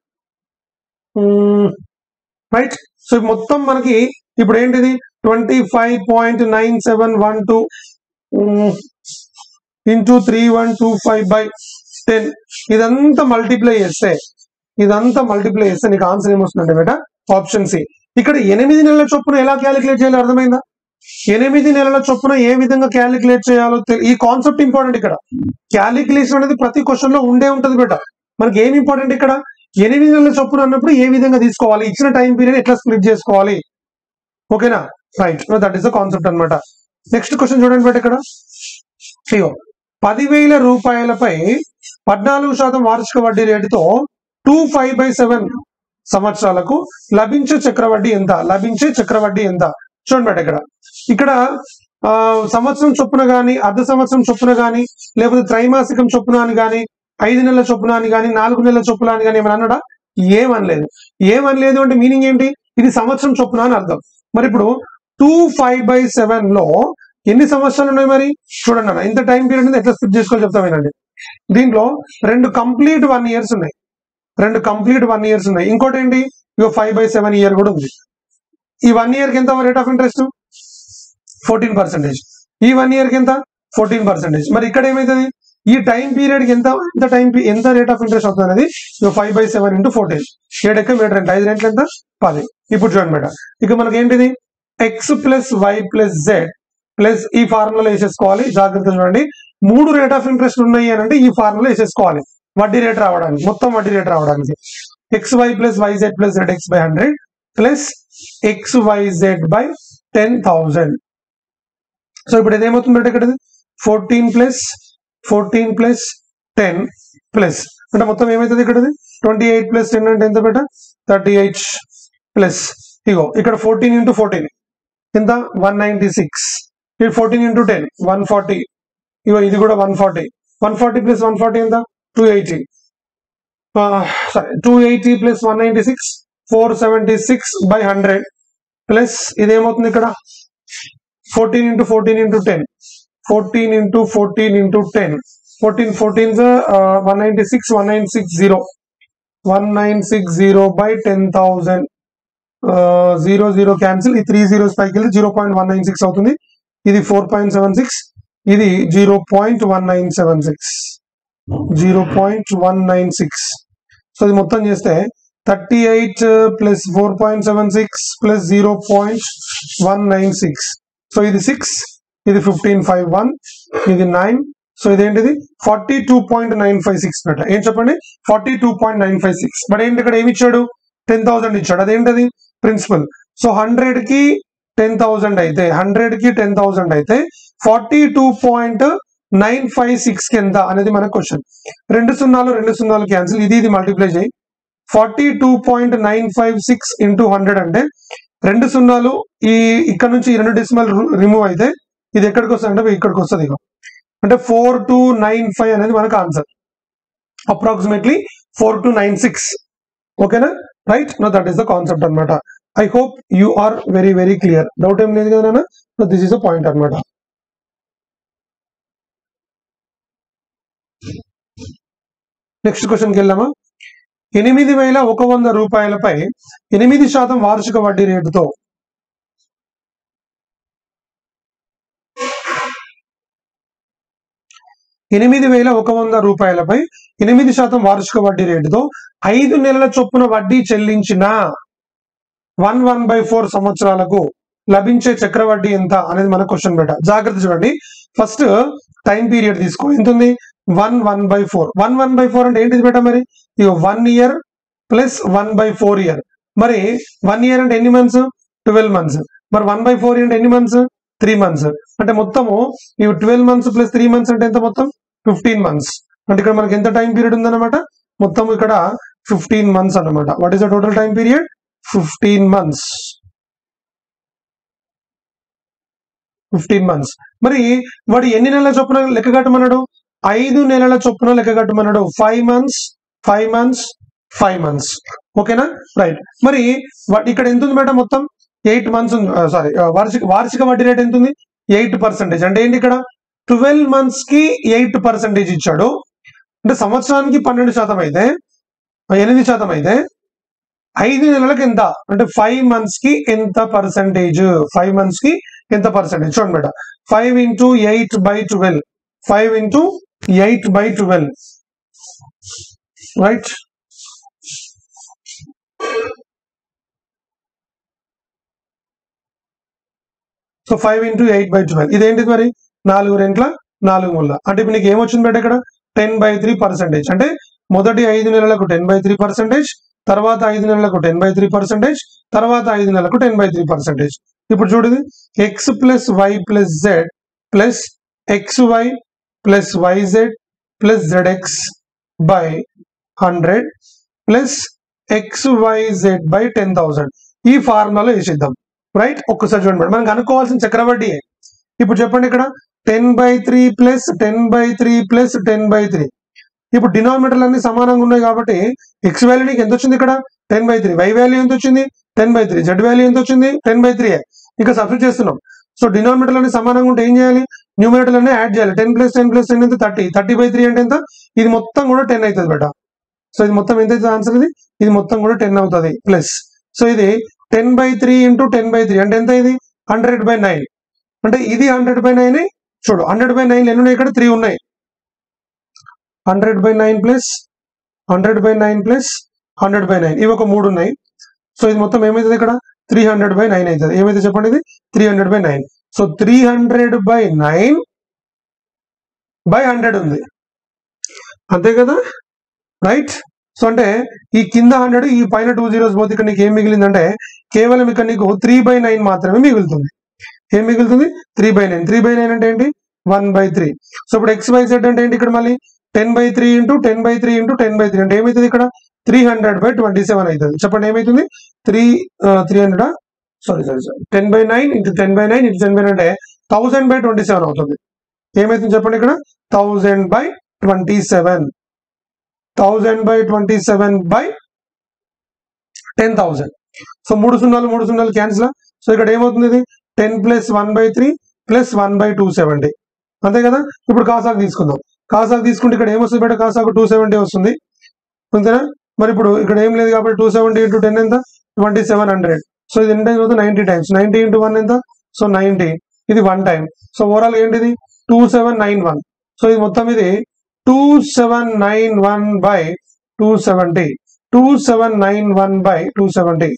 రైట్ సో మొత్తం మనకి ఇప్పుడు ఏంటిది twenty five point nine seven one two into three one two five by ten ఇదంతా మల్టిప్లై చేస్తే ఇదంతా మల్టిప్లై చేస్తే నీకు ఆన్సర్ ఏమొస్తుందంటే బేట ఆప్షన్ సి ఇక్కడ ఎనిమిది నెలల చొప్పున ఎలా క్యాలిక్యులేట్ చేయాలో అర్థమైందా ఎనిమిది నెలల చొప్పున ఏ విధంగా క్యాలిక్యులేట్ చేయాలో తెలి- ఈ కాన్సెప్ట్ ఇంపార్టెంట్ ఇక్కడ క్యాలిక్యులేషన్ అనేది ప్రతి క్వశ్చన్ లో ఉండే ఉంటది బేట మనకి ఏమి ఇంపార్టెంట్ ఇక్కడ ఎనిమిది నెలల చొప్పున అన్నప్పుడు ఏ విధంగా తీసుకోవాలి ఇచ్చిన టైం పీరియడ్ ఎట్లా స్ప్లిట్ చేసుకోవాలి ఓకేనా right that is the concept అన్నమాట నెక్స్ట్ క్వశ్చన్ చూడండి బేట ఇక్కడ ఇగో పదివేల రూపాయలపై పద్నాలుగు శాతం వార్షిక వడ్డీ రేటుతో టూ ఫైవ్ బై సెవెన్ సంవత్సరాలకు లభించే చక్రవడ్డీ ఎంత లభించే చక్రవడ్డీ ఎంత చూడండి బేట ఇక్కడ ఇక్కడ ఆ, సంవత్సరం చొప్పున గాని అర్ధ సంవత్సరం చొప్పున గాని లేకపోతే త్రైమాసికం చొప్పున అని గాని ఐదు నెలల చొప్పున అని గాని నాలుగు నెలల చొప్పున అని గాని ఏమైనా అన్నాడా ఏమనలేదు ఏమనలేదు అంటే మీనింగ్ ఏంటి ఇది సంవత్సరం చొప్పున అని అర్థం మరి ఇప్పుడు టూ ఫైవ్ బై సెవెన్ లో ఎన్ని సంవత్సరాలు ఉన్నాయి మరి చూడండి అన్న ఇంత టైం పీరియడ్ ఉంది ఎట్లా స్ప్లిట్ చేసుకోవాలి చెప్తా వినండి దీంట్లో రెండు కంప్లీట్ వన్ ఇయర్స్ ఉన్నాయి రెండు కంప్లీట్ వన్ ఇయర్స్ ఉన్నాయి ఇంకోటి ఏంటి ఇగో ఫైవ్ బై సెవెన్ ఇయర్ కూడా ఉంది ఈ వన్ ఇయర్ కి ఎంత rate of interest fourteen percentage ఈ వన్ ఇయర్ కి ఎంత ఫోర్టీన్ పర్సెంటేజ్ మరి ఇక్కడ ఏమైతుంది ఈ టైం పీరియడ్ కి ఎంత ఎంత టైం ఎంత రేట్ ఆఫ్ ఇంట్రెస్ట్ అవుతుంది అనేది five by seven into fourteen ఏడెక్క మీటర్ రెండు ఐదు రెంట్లు ఎంత పది ఇప్పుడు చూడండి మేడం ఇక మనకి ఏంటిది X plus why plus Z plus ఈ ఫార్ములా వేసేసుకోవాలి జాగ్రత్త చూడండి మూడు రేట్ ఆఫ్ ఇంట్రెస్ట్ ఉన్నాయి అని అంటే ఈ ఫార్ములా వేసేసుకోవాలి వడ్డీ రేట్ రావడానికి మొత్తం వడ్డీ రేట్ రావడానికి X why plus YZ plus Z X by hundred plus X YZ by ten thousand so ఇప్పుడు ఇదేమవుతుంది ఇక్కడ fourteen plus fourteen plus ten plus అంటే మొత్తం ఏమవుతుంది ఇక్కడ ట్వంటీ ఎయిట్ ప్లస్ టెన్ అంటే ఎంత బెట థర్టీ ఎయిట్ ప్లస్ ఇగో ఇక్కడ ఫోర్టీన్ ఇంటూ ఫోర్టీన్ ఎంత వన్ నైన్టీ సిక్స్ ఇది fourteen into ten one forty ఇగో ఇది కూడా one forty one forty plus one forty ఎంత two eighty sorry two eighty plus one ninety six four seventy six by hundred plus ఇదేమవుతుంది ఇక్కడ fourteen into fourteen into ten fourteen into fourteen into ten fourteen fourteen one ninety six one nine six zero one nine six zero by ten thousand zero zero cancel ఈ త్రీ జీరోస్ పైకి వెళ్తే zero point one nine six అవుతుంది ఇది ఫోర్ పాయింట్ సెవెన్ సిక్స్ ఇది zero point one nine seven six zero point one nine six so ఇది మొత్తం చేస్తే thirty eight plus four point seven six plus zero point one nine six so ఇది సిక్స్ ఇది ఫిఫ్టీన్ ఫైవ్ వన్ ఇది నైన్ సో ఇదేంటిది forty two point nine five six బెట ఏం చెప్పండి forty two point nine five six but ఏంటి ఇక్కడ ఏమి ఇచ్చాడు టెన్ థౌసండ్ ఇచ్చాడు అదేంటది ప్రిన్సిపల్ సో హండ్రెడ్ కి టెన్ థౌసండ్ అయితే హండ్రెడ్ కి టెన్ థౌసండ్ అయితే forty two point nine five six కి ఎంత అనేది మన క్వశ్చన్ రెండు సున్నాలు రెండు సున్నాలు క్యాన్సిల్ ఇది ఇది మల్టిప్లై చేయి forty two point nine five six into hundred అంటే రెండు సున్నాలు ఈ ఇక్కడ నుంచి ఈ రెండు డెసిమల్ రిమూవ్ అయితే ఇది ఎక్కడికి వస్తుంది అంటే ఇక్కడికి వస్తుంది ఇక అంటే ఫోర్ టు నైన్ ఫైవ్ అనేది మనకు answer approximately four two nine six ఓకేనా right no that is the concept అనమాట I hope you are very very clear doubt ఏం లేదు కదా నాన్న దిస్ ఇస్ అ పాయింట్ అనమాట నెక్స్ట్ క్వశ్చన్కి వెళ్దామా ఎనిమిది వేల ఒక వంద రూపాయలపై ఎనిమిది శాతం వార్షిక వడ్డీ రేటుతో ఎనిమిది వేల ఒక వంద రూపాయలపై ఎనిమిది శాతం వార్షిక వడ్డీ రేటుతో ఐదు నెలల చొప్పున వడ్డీ చెల్లించిన వన్ వన్ బై ఫోర్ సంవత్సరాలకు లభించే చక్రవడ్డీ ఎంత అనేది మన క్వశ్చన్ బేట జాగ్రత్త చూడండి ఫస్ట్ టైం పీరియడ్ తీసుకో ఎంత ఉంది one one by four one one by four అంటే ఏంటిది బేట మరి ఇక one year plus one by four year మరి వన్ ఇయర్ అంటే ఎన్ని మంత్స్ ట్వెల్వ్ మంత్స్ మరి వన్ బై ఫోర్ అంటే ఎన్ని మంత్స్ త్రీ మంత్స్ అంటే మొత్తము ఇవి twelve months plus three months అంటే ఎంత మొత్తం ఫిఫ్టీన్ మంత్స్ అంటే ఇక్కడ మనకి ఎంత టైం పీరియడ్ ఉందన్నమాట మొత్తం ఇక్కడ ఫిఫ్టీన్ మంత్స్ అన్నమాట what is the total time period fifteen months fifteen months మరి వాడు ఎన్ని నెలల చొప్పున లెక్క కట్టమన్నాడు ఐదు నెలల చొప్పున లెక్క కట్టమన్నాడు five months five months five months ఓకేనా రైట్ మరి వా- ఇక్కడ ఎంత ఉంది మేడం మొత్తం ఎయిట్ మంత్స్ ఉంది సారీ వార్షిక వార్షిక వడ్డీ రేట్ ఎంత ఉంది ఎయిట్ పర్సెంటేజ్ అంటే ఏంటి ఇక్కడ ట్వెల్వ్ మంత్స్ కి ఎయిట్ పర్సెంటేజ్ ఇచ్చాడు అంటే సంవత్సరానికి పన్నెండు శాతం అయితే ఎనిమిది శాతం అయితే ఐదు నెలలకు ఎంత అంటే ఫైవ్ మంత్స్ కి ఎంత పర్సెంటేజ్ ఫైవ్ మంత్స్ కి ఎంత పర్సెంటేజ్ చూడండి madam five into eight by twelve five into eight by twelve right so five into eight by twelve ఇదేంటిది మరి నాలుగు రెంట్ల నాలుగు ముళ్ళ అంటే ఇప్పుడు నీకు ఏమొచ్చింది బయట ఇక్కడ టెన్ బై త్రీ పర్సెంటేజ్ అంటే మొదటి ఐదు నెలలకు టెన్ బై త్రీ పర్సెంటేజ్ తర్వాత ఐదు నెలలకు టెన్ బై త్రీ పర్సెంటేజ్ తర్వాత ఐదు నెలలకు టెన్ బై త్రీ పర్సెంటేజ్ ఇప్పుడు చూడది X plus why plus Z plus X why plus YZ plus ZX by hundred plus X why Z by ten thousand ఈ ఫార్ములాలో వేసిద్దాం రైట్ ఒక్కసారి చూడండి మేడం మనకు అనుకోవాల్సిన చక్రవడ్డీ ఇప్పుడు చెప్పండి ఇక్కడ ten by three plus ten by three plus ten by three ఇప్పుడు డినామినేటర్లు అన్ని సమానంగా ఉన్నాయి కాబట్టి ఎక్స్ వాల్యూ నీకు ఎంత వచ్చింది ఇక్కడ ten by three y value ఎంత వచ్చింది ten by three z value ఎంత వచ్చింది టెన్ బై త్రీ ఇంకా సబ్స్టిట్యూట్ చేస్తున్నాం సో డినామినేటర్లు అన్ని సమానంగా ఉంటే ఏం చేయాలి న్యూమినేటర్లు అన్ని యాడ్ చేయాలి ten plus ten plus ten ఎంత థర్టీ థర్టీ బై త్రీ అంటే ఎంత ఇది మొత్తం కూడా టెన్ అవుతుంది బేట సో ఇది మొత్తం ఎంత అవుతుంది ఆన్సర్ ఇది ఇది మొత్తం కూడా టెన్ అవుతుంది ప్లస్ సో ఇది ten by three into ten by three అంటే ఎంత ఇది హండ్రెడ్ బై నైన్ అంటే ఇది హండ్రెడ్ బై నైన్ చూడు హండ్రెడ్ బై నైన్ ఎన్ని ఉన్నాయి ఇక్కడ త్రీ ఉన్నాయి hundred by nine plus hundred by nine plus hundred by nine ఇవి ఒక మూడు ఉన్నాయి సో ఇది మొత్తం ఏమైతుంది ఇక్కడ త్రీ హండ్రెడ్ బై నైన్ అవుతుంది ఏమైతే చెప్పండి ఇది three hundred by nine so three hundred by nine by hundred ఉంది అంతే కదా రైట్ సో అంటే ఈ కింద హండ్రెడ్ ఈ పైన టూ జీరోస్ పోతే ఇక్కడ నీకు ఏం మిగిలిందంటే కేవలం ఇక్కడ నీకు త్రీ బై నైన్ మాత్రమే మిగులుతుంది ఏం మిగులుతుంది three by nine three by nine అంటే ఏంటి వన్ బై త్రీ సో ఇప్పుడు ఎక్స్ బై సెట్ అంటే ఏంటి ఇక్కడ మళ్ళీ ten by three into ten by three into ten by three అంటే ఏమవుతుంది ఇక్కడ three hundred by twenty seven అవుతుంది చెప్పండి ఏమవుతుంది three three hundred sorry sorry sorry ten by nine into ten by nine into ten by అంటే థౌసండ్ బై ట్వంటీ సెవెన్ అవుతుంది ఏమైతుంది చెప్పండి ఇక్కడ thousand by twenty seven thousand by twenty seven by ten thousand so మూడు సున్నాలు మూడు సున్నాలు క్యాన్సిల్ సో ఇక్కడ ఏమవుతుంది ఇది ten plus one by three plus one by two seventy అంతే కదా ఇప్పుడు కాసాకు తీసుకుందాం కాసాకు తీసుకుంటే ఇక్కడ ఏమొస్తుంది బయట కాసాకు టూ సెవెంటీ వస్తుంది అంతేనా మరి ఇప్పుడు ఇక్కడ ఏం లేదు కాబట్టి టూ సెవెంటీ ఇంటూ టెన్ ఎంత ట్వంటీ సెవెన్ హండ్రెడ్ సో ఇది ఎన్ని టైమ్స్ అవుతుంది ninety times ninety into one ఎంత సో నైన్టీ ఇది వన్ టైం సో ఓవరాల్ ఏంటిది two seven nine one so ఇది మొత్తం ఇది two seven nine one by two seventy two seven nine one by two seventy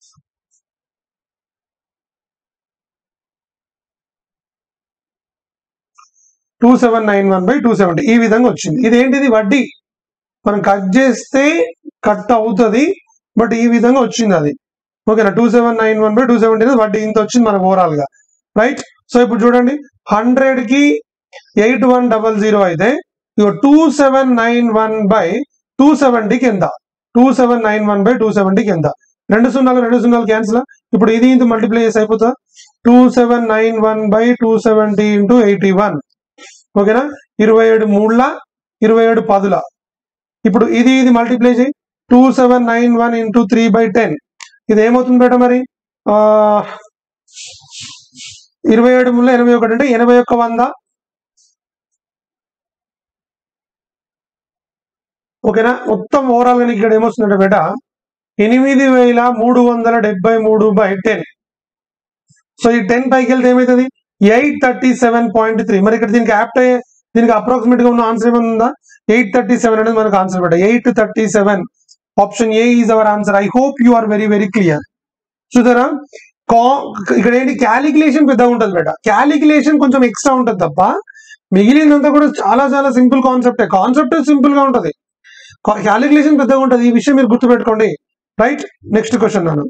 two seven nine one by two seventy ఈ విధంగా వచ్చింది ఇది ఏంటిది వడ్డీ మనం కట్ చేస్తే కట్ అవుతుంది బట్ ఈ విధంగా వచ్చింది అది ఓకేనా two seven nine one by two seventy వడ్డీ ఇంత వచ్చింది మనకు ఓవరాల్ గా రైట్ సో ఇప్పుడు చూడండి హండ్రెడ్ కి ఎయిట్ వన్ డబల్ జీరో అయితే ఇక two seven nine one by two సెవెంటీకి ఎంత two seven nine one by two సెవెంటీకి ఎంత రెండు సున్నాలు రెండు సున్నాలు క్యాన్సిల్ ఇప్పుడు ఇది ఇంత మల్టిప్లై చేసి అయిపోతుందా two seven nine one by two seventy into eighty one ఓకేనా ఇరవై ఏడు మూడుల ఇరవై ఏడు పదుల ఇప్పుడు ఇది ఇది మల్టిప్లై చేయి two seven nine one into three by ten ఇది ఏమవుతుంది బేట మరి ఆ, ఇరవై ఏడు ముళ్ళ ఎనభై ఒకటి అంటే ఎనభై ఒక్క వంద ఓకేనా మొత్తం ఓవరాల్ గా నీకు ఇక్కడ ఏమొస్తుందంటే బేట ఎనిమిది వేల మూడు వందల డెబ్బై మూడు బై టెన్ సో ఈ టెన్ పైకి వెళ్తే ఏమవుతుంది eight thirty seven point three మరి ఇక్కడ దీనికి యాప్ట్ అయ్యే దీనికి అప్రాక్సిమేట్ గా ఉన్న ఆన్సర్ ఏమైందా ఎయిట్ థర్టీ సెవెన్ అనేది మనకు ఆన్సర్ పెట్ట eight thirty seven option A is our answer I hope you are very very clear చూసారా కా ఇక్కడ ఏంటి క్యాలిక్యులేషన్ పెద్దగా ఉంటుంది బేట క్యాలిక్యులేషన్ కొంచెం ఎక్స్ట్రా ఉంటుంది తప్ప మిగిలినంతా కూడా చాలా చాలా సింపుల్ కాన్సెప్టే కాన్సెప్ట్ సింపుల్ గా ఉంటది క్యాలిక్యులేషన్ పెద్దగా ఉంటది ఈ విషయం మీరు గుర్తుపెట్టుకోండి రైట్ నెక్స్ట్ క్వశ్చన్ నాను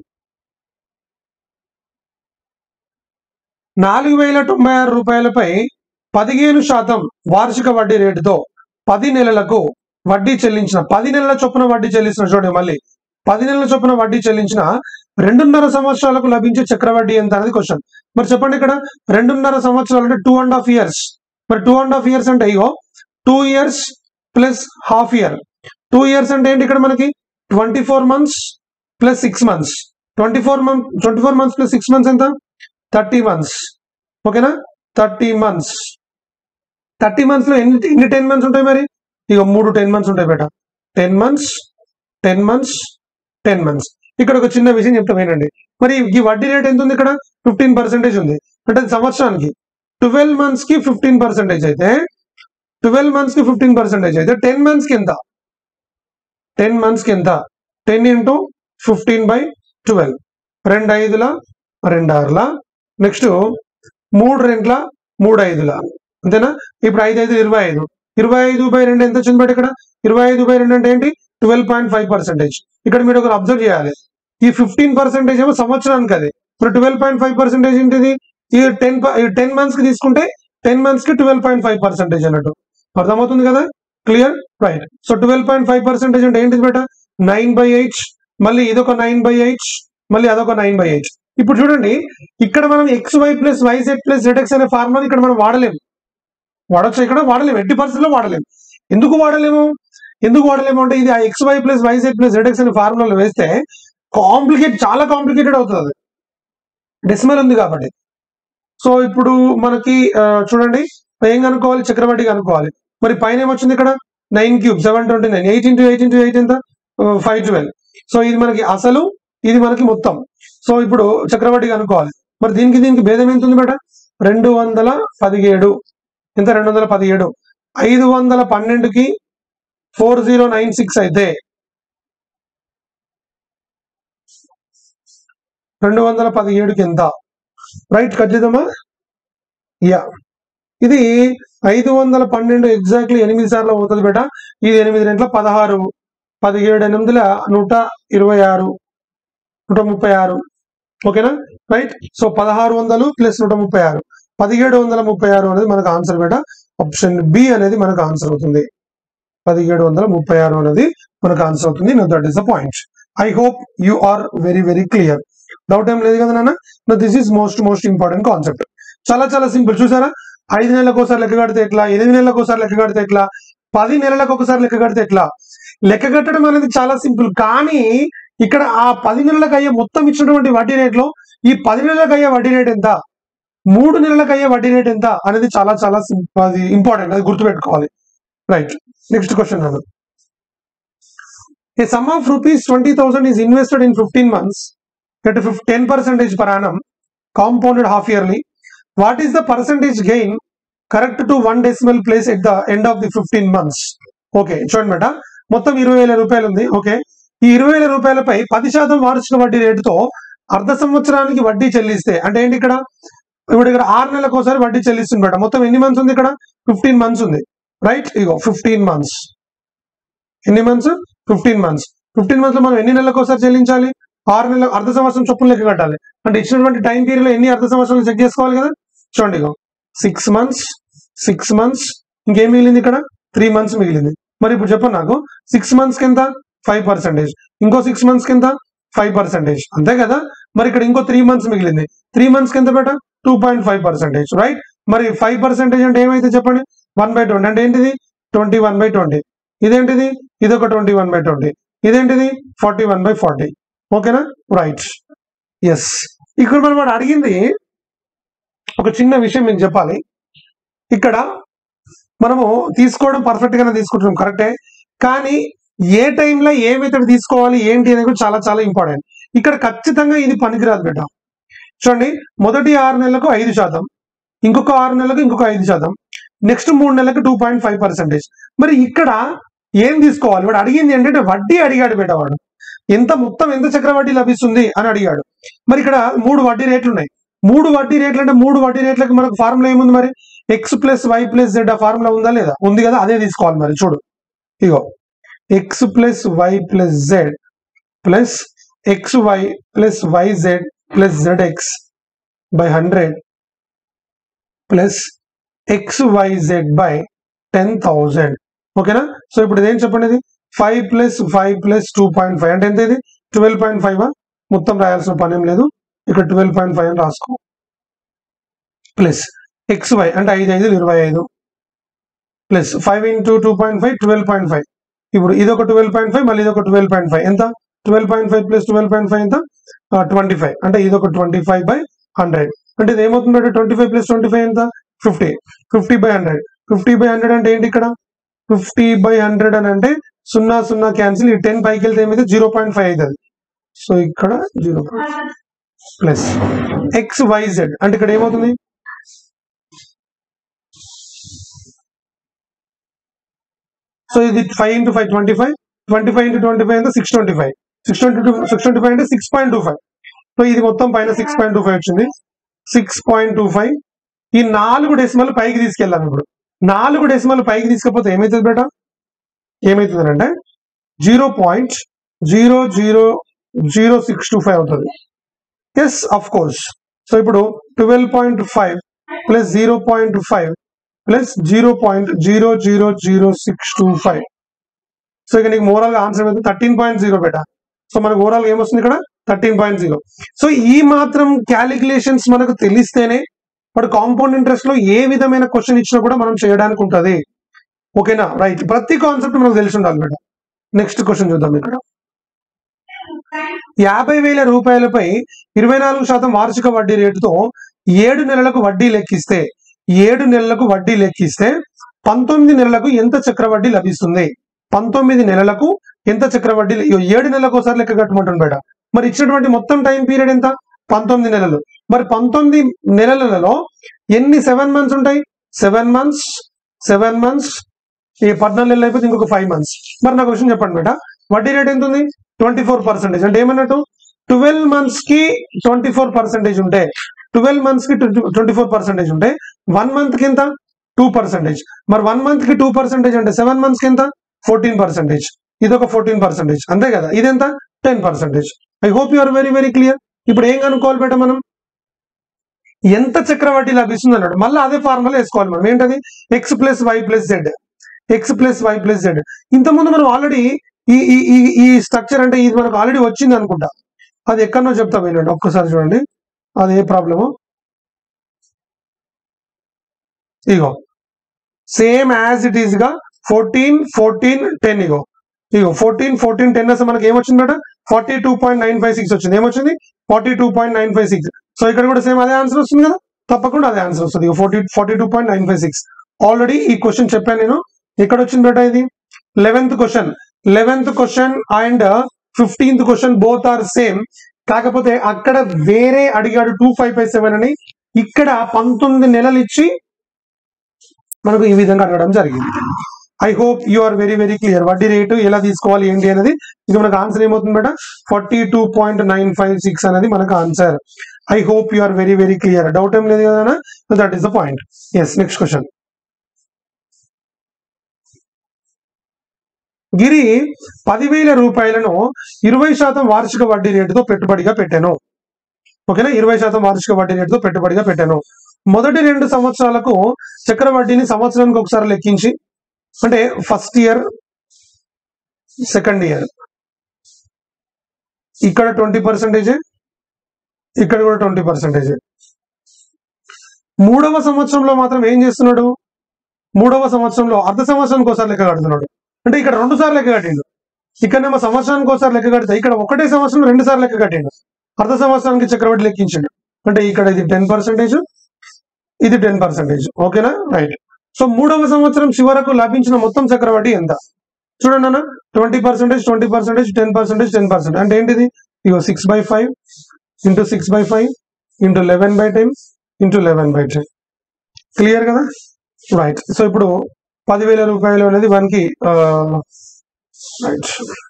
నాలుగు వేల తొంభై ఆరు రూపాయలపై పదిహేను శాతం వార్షిక వడ్డీ రేటుతో పది నెలలకు వడ్డీ చెల్లించిన పది నెలల చొప్పున వడ్డీ చెల్లించిన చూడండి మళ్ళీ పది నెలల చొప్పున వడ్డీ చెల్లించిన రెండున్నర సంవత్సరాలకు లభించే చక్రవడ్డీ ఎంత అనేది క్వశ్చన్ మరి చెప్పండి ఇక్కడ రెండున్నర సంవత్సరాలు అంటే టూ అండ్ హాఫ్ ఇయర్స్ మరి టూ అండ్ హాఫ్ ఇయర్స్ అంటే ఇగో two years plus half year two years అంటే ఏంటి ఇక్కడ మనకి twenty four months plus six months twenty four month twenty four months plus six months ఎంత థర్టీ మంత్స్ ఓకేనా థర్టీ మంత్స్ థర్టీ మంత్స్ లో ఎన్ని ఎన్ని టెన్ మంత్స్ ఉంటాయి మరి ఇక మూడు టెన్ మంత్స్ ఉంటాయి బేట ten months ten months ten months ఇక్కడ ఒక చిన్న విషయం చెప్తా వినండి మరి ఈ వడ్డీ రేట్ ఎంత ఉంది ఇక్కడ ఫిఫ్టీన్ పర్సెంటేజ్ ఉంది అంటే అది సంవత్సరానికి ట్వెల్వ్ మంత్స్ కి ఫిఫ్టీన్ పర్సెంటేజ్ అయితే ట్వెల్వ్ మంత్స్ కి ఫిఫ్టీన్ పర్సెంటేజ్ అయితే టెన్ మంత్స్ కి ఎంత టెన్ మంత్స్ కి ఎంత ten into fifteen by twelve రెండు ఐదుల రెండు ఆరుల నెక్స్ట్ మూడు రెంట్ల మూడు ఐదుల అంతేనా ఇప్పుడు ఐదు ఐదు ఇరవై ఐదు ఇరవై ఐదు బై రెండు ఎంత వచ్చింది బట్ ఇక్కడ ఇరవై ఐదు బై రెండు అంటే ఏంటి ట్వెల్వ్ పాయింట్ ఫైవ్ పర్సెంటేజ్ ఇక్కడ మీరు ఒకరు అబ్జర్వ్ చేయాలి ఈ ఫిఫ్టీన్ పర్సెంటేజ్ ఏమో సంవత్సరానికి అది ఇప్పుడు ట్వెల్వ్ పాయింట్ ఫైవ్ పర్సెంటేజ్ ఏంటిది ఈ టెన్ టెన్ మంత్స్ కి తీసుకుంటే టెన్ మంత్స్ కి ట్వెల్వ్ పాయింట్ ఫైవ్ పర్సెంటేజ్ అన్నట్టు అర్థమవుతుంది కదా clear right so twelve point five percentage అంటే ఏంటిది బేట నైన్ బై ఎయిట్ మళ్ళీ ఇదొక నైన్ బై ఎయిట్ మళ్ళీ అదొక నైన్ బై ఎయిట్ ఇప్పుడు చూడండి ఇక్కడ మనం x why plus why Z plus Z x అనే ఫార్ములా ఇక్కడ మనం వాడలేము వాడచ్చు ఇక్కడ వాడలేము ఎట్టి పరిస్థితుల్లో వాడలేము ఎందుకు వాడలేము ఎందుకు వాడలేము అంటే ఇది ఆ x why plus why Z plus Z x అనే ఫార్ములాలో వేస్తే కాంప్లికేట్ చాలా కాంప్లికేటెడ్ అవుతుంది డెసిమల్ ఉంది కాబట్టి సో ఇప్పుడు మనకి ఆ, చూడండి ఏం కనుక్కోవాలి చక్రవడ్డీ కనుక్కోవాలి మరి పైన ఏమొచ్చింది ఇక్కడ nine cube seven twenty nine eight into eight into eight ఎంత ఫైవ్ ట్వెల్వ్ సో ఇది మనకి అసలు ఇది మనకి మొత్తం సో ఇప్పుడు చక్రవడ్డీ కనుక్కోవాలి మరి దీనికి దీనికి భేదం ఎంత ఉంది బేట రెండు వందల పదిహేడు ఎంత రెండు వందల పదిహేడు ఐదు వందల పన్నెండుకి ఫోర్ జీరో నైన్ సిక్స్ అయితే రెండు వందల పదిహేడుకి ఎంత రైట్ ఖచ్చితమా యా ఇది ఐదు వందల పన్నెండు ఎగ్జాక్ట్లీ ఎనిమిది సార్లు అవుతుంది బేట ఇది ఎనిమిది రెంట్ల పదహారు పదిహేడు ఎనిమిదిల నూట ఇరవై ఆరు నూట ముప్పై ఆరు ఓకేనా రైట్ సో పదహారు వందలు ప్లస్ నూట ముప్పై ఆరు పదిహేడు వందల ముప్పై ఆరు అనేది మనకు ఆన్సర్ బేట ఆప్షన్ బి అనేది మనకు ఆన్సర్ అవుతుంది పదిహేడు వందల ముప్పై ఆరు అనేది మనకు ఆన్సర్ అవుతుంది no that is the point I hope you are very very clear doubt ఏం లేదు కదా నాన్న no this is most most important concept చాలా చాలా సింపుల్ చూసారా ఐదు నెలలకు ఒకసారి లెక్క కడితే ఎట్లా ఎనిమిది నెలలకు ఒకసారి లెక్క కడితే ఎట్లా పది నెలలకు ఒకసారి లెక్క కడితే ఎట్లా లెక్క కట్టడం అనేది చాలా సింపుల్ కానీ ఇక్కడ ఆ పది నెలలకు అయ్యే మొత్తం ఇచ్చినటువంటి వడ్డీ రేట్లో ఈ పది నెలలకు అయ్యే వడ్డీ రేట్ ఎంత మూడు నెలలకు అయ్యే వడ్డీ రేట్ ఎంత అనేది చాలా చాలా sim- అది ఇంపార్టెంట్ అది గుర్తుపెట్టుకోవాలి రైట్ నెక్స్ట్ క్వశ్చన్ అన్న A sum of rupees 20,000 is invested in 15 months at a fif- 10 percentage per annum, compounded half yearly. What is the percentage gain correct to one decimal place at the end of the 15 months? Okay చూడండి మేట మొత్తం ఇరవై వేల రూపాయలు ఉంది ఓకే ఈ ఇరవై వేల రూపాయలపై పది శాతం వార్షిక వడ్డీ రేటుతో అర్ధ సంవత్సరానికి వడ్డీ చెల్లిస్తే అంటే ఏంటి ఇక్కడ ఇప్పుడు ఇక్కడ ఆరు నెలలకు ఒకసారి వడ్డీ చెల్లిస్తుంది మేడం మొత్తం ఎన్ని మంత్స్ ఉంది ఇక్కడ ఫిఫ్టీన్ మంత్స్ ఉంది రైట్ ఇగో ఫిఫ్టీన్ మంత్స్ ఎన్ని months fifteen months fifteen months లో మనం ఎన్ని నెలలకు ఒకసారి చెల్లించాలి ఆరు నెలల అర్ధ సంవత్సరం చొప్పున లెక్క కట్టాలి అంటే ఇచ్చినటువంటి టైం పీరియడ్ లో ఎన్ని అర్ధ సంవత్సరాలు చెక్ చేసుకోవాలి కదా చూడండి ఇగో సిక్స్ మంత్స్ సిక్స్ మంత్స్ ఇంకేం మిగిలింది ఇక్కడ త్రీ మంత్స్ మిగిలింది మరి ఇప్పుడు చెప్పండి నాకు సిక్స్ మంత్స్ కింద ఫైవ్ పర్సెంటేజ్ ఇంకో సిక్స్ మంత్స్ కింద ఫైవ్ పర్సెంటేజ్ అంతే కదా మరి ఇక్కడ ఇంకో త్రీ మంత్స్ మిగిలింది త్రీ మంత్స్ కింద బెట two point five percentage right మరి ఫైవ్ పర్సెంటేజ్ అంటే ఏమైతే చెప్పండి వన్ బై ట్వంటీ అంటే ఏంటిది ట్వంటీ వన్ బై ట్వంటీ ఇదేంటిది ఇదొక ట్వంటీ వన్ బై ట్వంటీ ఇదేంటిది ఫార్టీ వన్ బై ఫార్టీ ఓకేనా రైట్ ఎస్ ఇక్కడ మనం వాడు అడిగింది ఒక చిన్న విషయం మీకు చెప్పాలి ఇక్కడ మనము తీసుకోవడం పర్ఫెక్ట్ గానే తీసుకుంటున్నాం కరెక్టే కానీ ఏ టైంలో ఏ మెథడ్ తీసుకోవాలి ఏంటి అనేది కూడా చాలా చాలా ఇంపార్టెంట్ ఇక్కడ ఖచ్చితంగా ఇది పనికిరాదు బిడ్డ చూడండి మొదటి ఆరు నెలలకు ఐదు శాతం ఇంకొక ఆరు నెలలకు ఇంకొక ఐదు శాతం నెక్స్ట్ మూడు నెలలకు టూ పాయింట్ ఫైవ్ పర్సెంటేజ్ మరి ఇక్కడ ఏం తీసుకోవాలి వాడు అడిగింది ఏంటంటే వడ్డీ అడిగాడు బిడ్డ వాడు ఎంత మొత్తం ఎంత చక్రవడ్డీ లభిస్తుంది అని అడిగాడు మరి ఇక్కడ మూడు వడ్డీ రేట్లు ఉన్నాయి మూడు వడ్డీ రేట్లు అంటే మూడు వడ్డీ రేట్లకి మనకు ఫార్ములా ఏముంది మరి x plus why plus z ఆ ఫార్ములా ఉందా లేదా ఉంది కదా అదే తీసుకోవాలి మరి చూడు ఇగో X plus why plus Z plus X why plus why Z plus Z X by hundred plus X why Z by ten thousand ఓకేనా సో ఇప్పుడు ఇదేం చెప్పండి ఇది five plus five plus two point five అంటే ఎంత ఇది ట్వెల్వ్ పాయింట్ ఫైవ్ మొత్తం రాయాల్సిన పని ఏం లేదు ఇక్కడ ట్వెల్వ్ పాయింట్ ఫైవ్ అని రాసుకో ప్లస్ ఎక్స్ వై అంటే ఐదు ఐదు ఇరవై ఐదు plus five into two point five twelve point five ఇప్పుడు ఇది ఒక ట్వెల్వ్ పాయింట్ ఫైవ్ మళ్ళీ ఇది ఒక ట్వెల్వ్ పాయింట్ ఫైవ్ ఎంత twelve point five plus twelve point five ఎంత ట్వంటీ ఫైవ్ అంటే ఇది ఒక ట్వంటీ ఫైవ్ బై హండ్రెడ్ అంటే ఇది ఏమవుతుంది twenty five plus twenty five ఎంత fifty fifty by hundred fifty by hundred అంటే ఏంటి ఇక్కడ ఫిఫ్టీ బై హండ్రెడ్ అని అంటే సున్నా సున్నా క్యాన్సిల్ ఈ టెన్ పైకి వెళ్తే ఏమైతే జీరో పాయింట్ ఫైవ్ అవుతుంది సో ఇక్కడ zero plus X why z అంటే ఇక్కడ ఏమవుతుంది సో ఇది five into five twenty five twenty five into twenty five అంటే six twenty five six twenty two six twenty five అంటే six point two five so ఇది మొత్తం పైన సిక్స్ పాయింట్ టూ ఫైవ్ వచ్చింది సిక్స్ పాయింట్ టూ ఫైవ్ ఈ నాలుగు డెసిమల్ పైకి తీసుకెళ్ళాం ఇప్పుడు నాలుగు డెసిమల్ పైకి తీసుకపోతే ఏమవుతుంది బేటా ఏమవుతుంది అంటే zero point zero zero zero six two five అవుతుంది ఎస్ అఫ్ కోర్స్ సో ఇప్పుడు twelve point five plus zero point five plus zero point zero zero zero six two five so ఇక నీకు ఓవరాల్ ఆన్సర్ అయితే థర్టీన్ పాయింట్ జీరో బెటా సో మనకు ఓవరాల్ ఏమొస్తుంది ఇక్కడ థర్టీన్ పాయింట్ జీరో సో ఈ మాత్రం క్యాలిక్యులేషన్స్ మనకు తెలిస్తేనే వాడు కాంపౌండ్ ఇంట్రెస్ట్ లో ఏ విధమైన క్వశ్చన్ ఇచ్చినా కూడా మనం చేయడానికి ఉంటుంది ఓకేనా రైట్ ప్రతి కాన్సెప్ట్ మనకు తెలిసి ఉండాలి మేడం నెక్స్ట్ క్వశ్చన్ చూద్దాం ఇక్కడ యాభై వేల రూపాయలపై ఇరవై నాలుగు శాతం వార్షిక వడ్డీ రేటుతో ఏడు నెలలకు వడ్డీ లెక్కిస్తే ఏడు నెలలకు వడ్డీ లెక్కిస్తే పంతొమ్మిది నెలలకు ఎంత చక్రవడ్డీ లభిస్తుంది పంతొమ్మిది నెలలకు ఎంత చక్రవడ్డీ లె- ఏడు నెలలకు ఒకసారి లెక్క కట్టమంటాను బేట మరి ఇచ్చినటువంటి మొత్తం టైం పీరియడ్ ఎంత పంతొమ్మిది నెలలు మరి పంతొమ్మిది నెలలలో ఎన్ని సెవెన్ మంత్స్ ఉంటాయి సెవెన్ మంత్స్ సెవెన్ మంత్స్ ఈ పద్నాలుగు నెలలు అయిపోతే ఇంకొక ఫైవ్ మంత్స్ మరి నాకు విషయం చెప్పండి బేట వడ్డీ రేట్ ఎంత ఉంది ట్వంటీ ఫోర్ పర్సెంటేజ్ అంటే ఏమన్నట్టు ట్వెల్వ్ మంత్స్ కి ట్వంటీ ఫోర్ పర్సెంటేజ్ ఉంటే ట్వెల్వ్ మంత్స్ కి ట్వంటీ ఫోర్ పర్సెంటేజ్ ఉంటే వన్ మంత్ కి ఎంత టూ పర్సెంటేజ్ మరి వన్ మంత్ కి టూ పర్సెంటేజ్ అంటే సెవెన్ మంత్స్ కి ఎంత ఫోర్టీన్ పర్సెంటేజ్ ఇది ఒక ఫోర్టీన్ పర్సెంటేజ్ అంతే కదా ఇదెంత ten percentage I hope you are very very clear ఇప్పుడు ఏం కనుక్కోవాలి బేట మనం ఎంత చక్రవడ్డీ లభిస్తుంది అన్నాడు మళ్ళీ అదే ఫార్ములా వేసుకోవాలి మనం ఏంటది x plus why plus Z x plus why plus z ఇంతకుముందు మనం ఆల్రెడీ ఈ ఈ ఈ ఈ స్ట్రక్చర్ అంటే ఇది మనకు ఆల్రెడీ వచ్చింది అనుకుంటా అది ఎక్కడనో చెప్తా వినండి ఒక్కసారి చూడండి అది ఏ ప్రాబ్లము ఇగో సేమ్ యాజ్ ఇట్ ఈస్ గా ఫోర్టీన్ ఫోర్టీన్ టెన్ ఇగో ఇగో ఫోర్టీన్ ఫోర్టీన్ టెన్ వస్తే మనకి ఏమొచ్చింది బేట forty two point nine five six వచ్చింది ఏమొచ్చింది forty two point nine five six so ఇక్కడ కూడా సేమ్ అదే ఆన్సర్ వస్తుంది కదా తప్పకుండా అదే ఆన్సర్ వస్తుంది forty forty two point nine five six already ఈ క్వశ్చన్ చెప్పాను నేను ఎక్కడ వచ్చింది బేట ఇది eleventh question eleventh question and fifteenth question both are same కాకపోతే అక్కడ వేరే అడిగాడు టూ ఫైవ్ ఫైవ్ సెవెన్ అని ఇక్కడ పంతొమ్మిది నెలలు ఇచ్చి మనకు ఈ విధంగా అడగడం జరిగింది I hope you are very very clear వడ్డీ రేటు ఎలా తీసుకోవాలి ఏంటి అనేది ఇది మనకు ఆన్సర్ ఏమవుతుంది బేట forty two point nine five six అనేది మనకు answer I hope you are very very clear doubt ఏం లేదు కదా that is the point yes next question Giri పదివేల రూపాయలను ఇరవై శాతం వార్షిక వడ్డీ రేటుతో పెట్టుబడిగా పెట్టాను ఓకేనా ఇరవై శాతం వార్షిక వడ్డీ రేటుతో పెట్టుబడిగా పెట్టాను మొదటి రెండు సంవత్సరాలకు చక్ర వడ్డీని సంవత్సరానికి ఒకసారి లెక్కించి అంటే ఫస్ట్ ఇయర్ సెకండ్ ఇయర్ ఇక్కడ ట్వంటీ పర్సెంటేజ్ ఇక్కడ కూడా ట్వంటీ పర్సెంటేజ్ మూడవ సంవత్సరంలో మాత్రం ఏం చేస్తున్నాడు మూడవ సంవత్సరంలో అర్ధ సంవత్సరానికి ఒకసారి లెక్క కడుతున్నాడు అంటే ఇక్కడ రెండు సార్లు లెక్క కట్టిండు ఇక్కడనేమో సంవత్సరానికి ఒకసారి లెక్క కడితే ఇక్కడ ఒకటే సంవత్సరం రెండు సార్లు లెక్క కట్టిండు అర్ధ సంవత్సరానికి చక్రవడ్డీ లెక్కించిండు అంటే ఇక్కడ ఇది టెన్ పర్సెంటేజ్ ఇది టెన్ పర్సెంటేజ్ ఓకేనా రైట్ సో మూడవ సంవత్సరం చివరకు లభించిన మొత్తం చక్రవడ్డీ ఎంత చూడండి అన్న twenty percentage twenty percentage ten percentage ten percent అంటే ఏంటిది ఇగో six by five into six by five into eleven by ten into eleven by ten clear కదా రైట్ సో ఇప్పుడు పదివేల రూపాయలు అనేది వన్కి right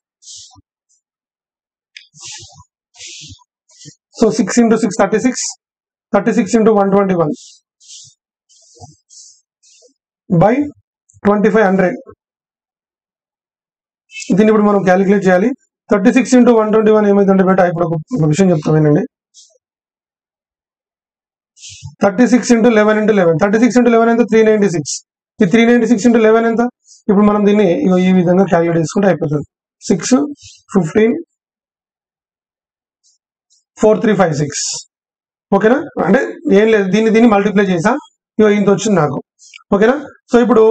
so six into six thirty six thirty six into one twenty one by twenty five hundred దీన్ని ఇప్పుడు మనం క్యాలిక్యులేట్ చేయాలి thirty six into one twenty one ఏమైందంటే బేట ఇప్పుడు ఒక ఒక విషయం చెప్తాను వినండి thirty six into eleven into eleven thirty six into eleven ఎంత త్రీ నైన్టీ సిక్స్ ఈ three ninety six into eleven ఎంత ఇప్పుడు మనం దీన్ని ఇగో ఈ విధంగా క్యాలిక్యులేట్ చేసుకుంటే అయిపోతుంది six fifteen four three five six ఓకేనా అంటే ఏం లేదు దీన్ని దీన్ని మల్టిప్లై చేసా ఇగో ఇంత వచ్చింది నాకు ఓకేనా సో ఇప్పుడు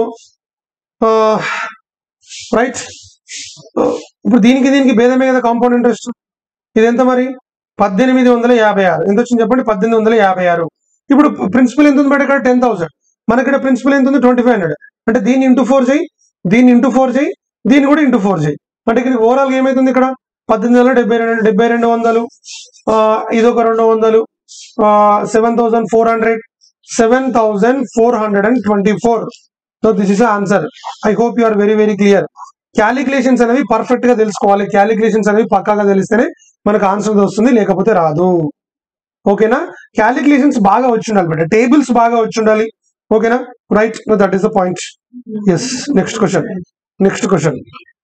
రైట్ ఇప్పుడు దీనికి దీనికి భేదమే కదా కాంపౌండ్ ఇంట్రెస్ట్ ఇది ఎంత మరి పద్దెనిమిది వందల యాభై ఆరు ఎంత వచ్చింది చెప్పండి పద్దెనిమిది వందల యాభై ఆరు ఇప్పుడు ప్రిన్సిపల్ ఎంత ఉంది బట్ ఇక్కడ టెన్ థౌసండ్ మన ఇక్కడ ప్రిన్సిపల్ ఎంత ఉంది ట్వంటీ ఫైవ్ హండ్రెడ్ అంటే దీన్ని ఇంటూ ఫోర్ చేయి దీన్ని ఇంటూ ఫోర్ చేయి దీన్ని కూడా ఇంటూ ఫోర్ చేయి అంటే ఇక్కడ ఓవరాల్ ఏమైతుంది ఇక్కడ పద్దెనిమిది వందల డెబ్బై రెండు డెబ్బై రెండు వందలు ఆ, ఇదొక రెండు వందలు seven thousand four hundred seven thousand four hundred and twenty four so this is answer I hope you are very very clear calculations అనేవి పర్ఫెక్ట్ గా తెలుసుకోవాలి క్యాలిక్యులేషన్స్ అనేవి పక్కాగా తెలిస్తేనే మనకు ఆన్సర్ వస్తుంది లేకపోతే రాదు ఓకేనా క్యాలిక్యులేషన్స్ బాగా వచ్చి ఉండాలి బట్ టేబుల్స్ బాగా వచ్చి ఉండాలి ఓకేనా right that is the point yes next question next question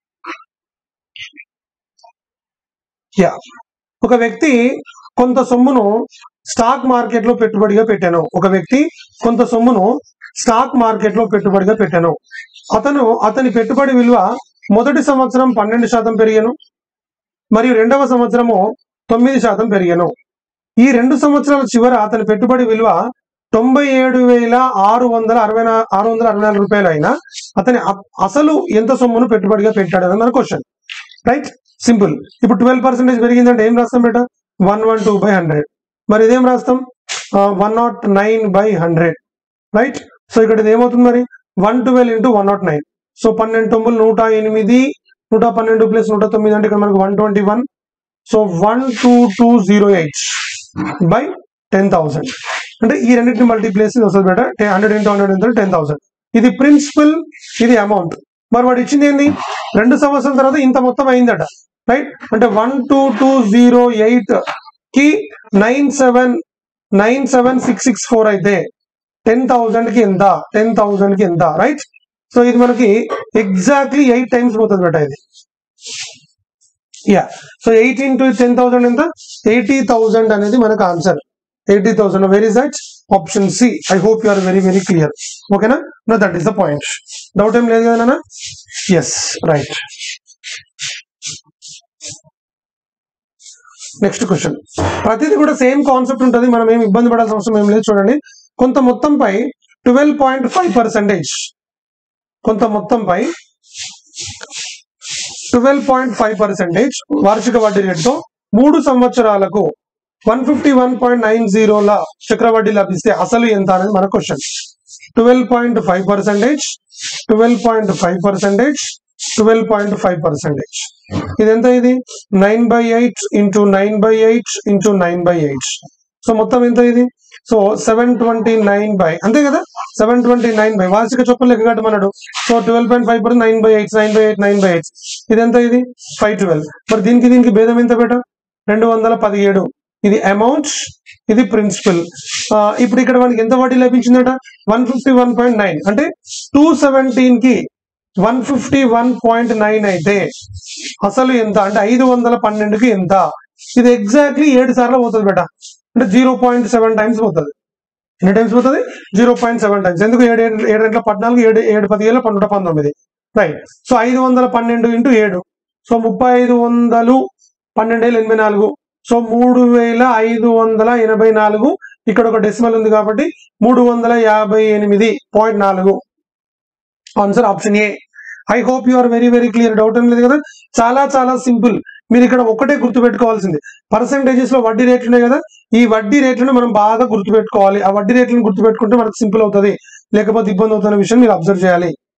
yeah ఒక వ్యక్తి కొంత సొమ్మును స్టాక్ మార్కెట్ లో పెట్టుబడిగా పెట్టాను ఒక వ్యక్తి కొంత సొమ్మును స్టాక్ మార్కెట్ లో పెట్టుబడిగా పెట్టాను అతను అతని పెట్టుబడి విలువ మొదటి సంవత్సరం పన్నెండు శాతం పెరిగాను మరియు రెండవ సంవత్సరము తొమ్మిది శాతం పెరిగాను ఈ రెండు సంవత్సరాల చివర అతని పెట్టుబడి విలువ తొంభై ఏడు వేల ఆరు వందల అరవై నా- ఆరు వందల అరవై నాలుగు రూపాయలు అయినా అతని అ- అసలు ఎంత సొమ్మును పెట్టుబడిగా పెట్టాడు అనేది మన క్వశ్చన్ రైట్ సింపుల్ ఇప్పుడు ట్వెల్వ్ పర్సెంటేజ్ పెరిగిందంటే ఏం రాస్తాం బేట one one two by hundred మరి ఇదేం రాస్తాం one not nine by hundred right so ఇక్కడ ఇది ఏమవుతుంది మరి one twelve into one not nine so పన్నెండు తొమ్మిది నూట ఎనిమిది నూట పన్నెండు ప్లస్ నూట తొమ్మిది అంటే ఇక్కడ మనకు one twenty one so one two two zero eight by ten thousand అంటే ఈ రెండింటిని మల్టీప్లేస్ వస్తుంది బేట హండ్రెడ్ ఇంటూ హండ్రెడ్ ఎంత టెన్ థౌసండ్ ఇది ప్రిన్సిపల్ ఇది అమౌంట్ మరి వాడు ఇచ్చింది ఏంది రెండు సంవత్సరాల తర్వాత ఇంత మొత్తం అయిందట రైట్ అంటే one two two zero eight కి nine seven nine seven six six four అయితే టెన్ థౌసండ్ కి ఎంత టెన్ థౌసండ్ కి ఎంత రైట్ సో ఇది మనకి ఎగ్జాక్ట్లీ ఎయిట్ టైమ్స్ పోతుంది బేట ఇది yeah so eight into ten thousand ఎంత ఎయిటీ థౌసండ్ అనేది మనకు answer eighty thousand very is that option C I hope you are very very clear ఓకేనా no that is the point doubt ఏం లేదు కదా ఎస్ రైట్ నెక్స్ట్ క్వశ్చన్ ప్రతిదీ కూడా సేమ్ కాన్సెప్ట్ ఉంటుంది మనం ఏం ఇబ్బంది పడాల్సిన అవసరం ఏం లేదు చూడండి కొంత మొత్తంపై ట్వెల్వ్ పాయింట్ ఫైవ్ పర్సెంటేజ్ కొంత మొత్తంపై ట్వెల్వ్ పాయింట్ ఫైవ్ పర్సెంటేజ్ వార్షిక వడ్డీ రేటుతో మూడు సంవత్సరాలకు one fifty one point nine జీరోల చక్రవడ్డీ లభిస్తే అసలు ఎంత అనేది మన question twelve point five percentage twelve point five percentage twelve point five percentage ఇది ఎంత ఇది nine by eight into nine by eight into nine by eight so మొత్తం ఎంత ఇది so seven twenty nine by అంతే కదా సెవెన్ ట్వంటీ నైన్ బై వార్షిక చొప్పున లెక్క కట్టమన్నాడు so twelve point five percent nine by eight nine by eight nine by eight nine ఎంత ఇది ఫైవ్ ట్వెల్వ్ మరి దీనికి దీనికి భేదం ఎంత బేట రెండు వందల పదిహేడు ఇది అమౌంట్ ఇది ప్రిన్సిపల్ ఇప్పుడు ఇక్కడ మనకి ఎంత వడ్డీ లభించిందట one fifty one point nine అంటే టూ సెవెంటీన్ కి one fifty one point nine అయితే అసలు ఎంత అంటే ఐదు వందల పన్నెండుకి ఎంత ఇది ఎగ్జాక్ట్లీ ఏడు సార్లు పోతుంది బేట అంటే జీరో పాయింట్ సెవెన్ టైమ్స్ పోతుంది ఎన్ని టైమ్స్ పోతుంది జీరో పాయింట్ సెవెన్ టైమ్స్ ఎందుకు ఏడు ఏడు ఏడు గంటల పద్నాలుగు ఏడు ఏడు పదిహేను పన్నెండు పంతొమ్మిది రైట్ సో ఐదు వందల పన్నెండు ఇంటూ ఏడు సో ముప్పై ఐదు వందలు పన్నెండు వేల ఎనభై నాలుగు సో మూడు వేల ఐదు వందల ఎనభై నాలుగు ఇక్కడ ఒక డెసిమల్ ఉంది కాబట్టి మూడు వందల యాభై ఎనిమిది పాయింట్ నాలుగు answer option A I hope you are very very clear doubt ఏం లేదు కదా చాలా చాలా సింపుల్ మీరు ఇక్కడ ఒకటే గుర్తుపెట్టుకోవాల్సింది పర్సంటేజెస్ లో వడ్డీ రేట్లు ఉన్నాయి కదా ఈ వడ్డీ రేట్లను మనం బాగా గుర్తుపెట్టుకోవాలి ఆ వడ్డీ రేట్లను గుర్తుపెట్టుకుంటే మనకు సింపుల్ అవుతుంది లేకపోతే ఇబ్బంది అవుతున్న విషయం మీరు అబ్జర్వ్ చేయాలి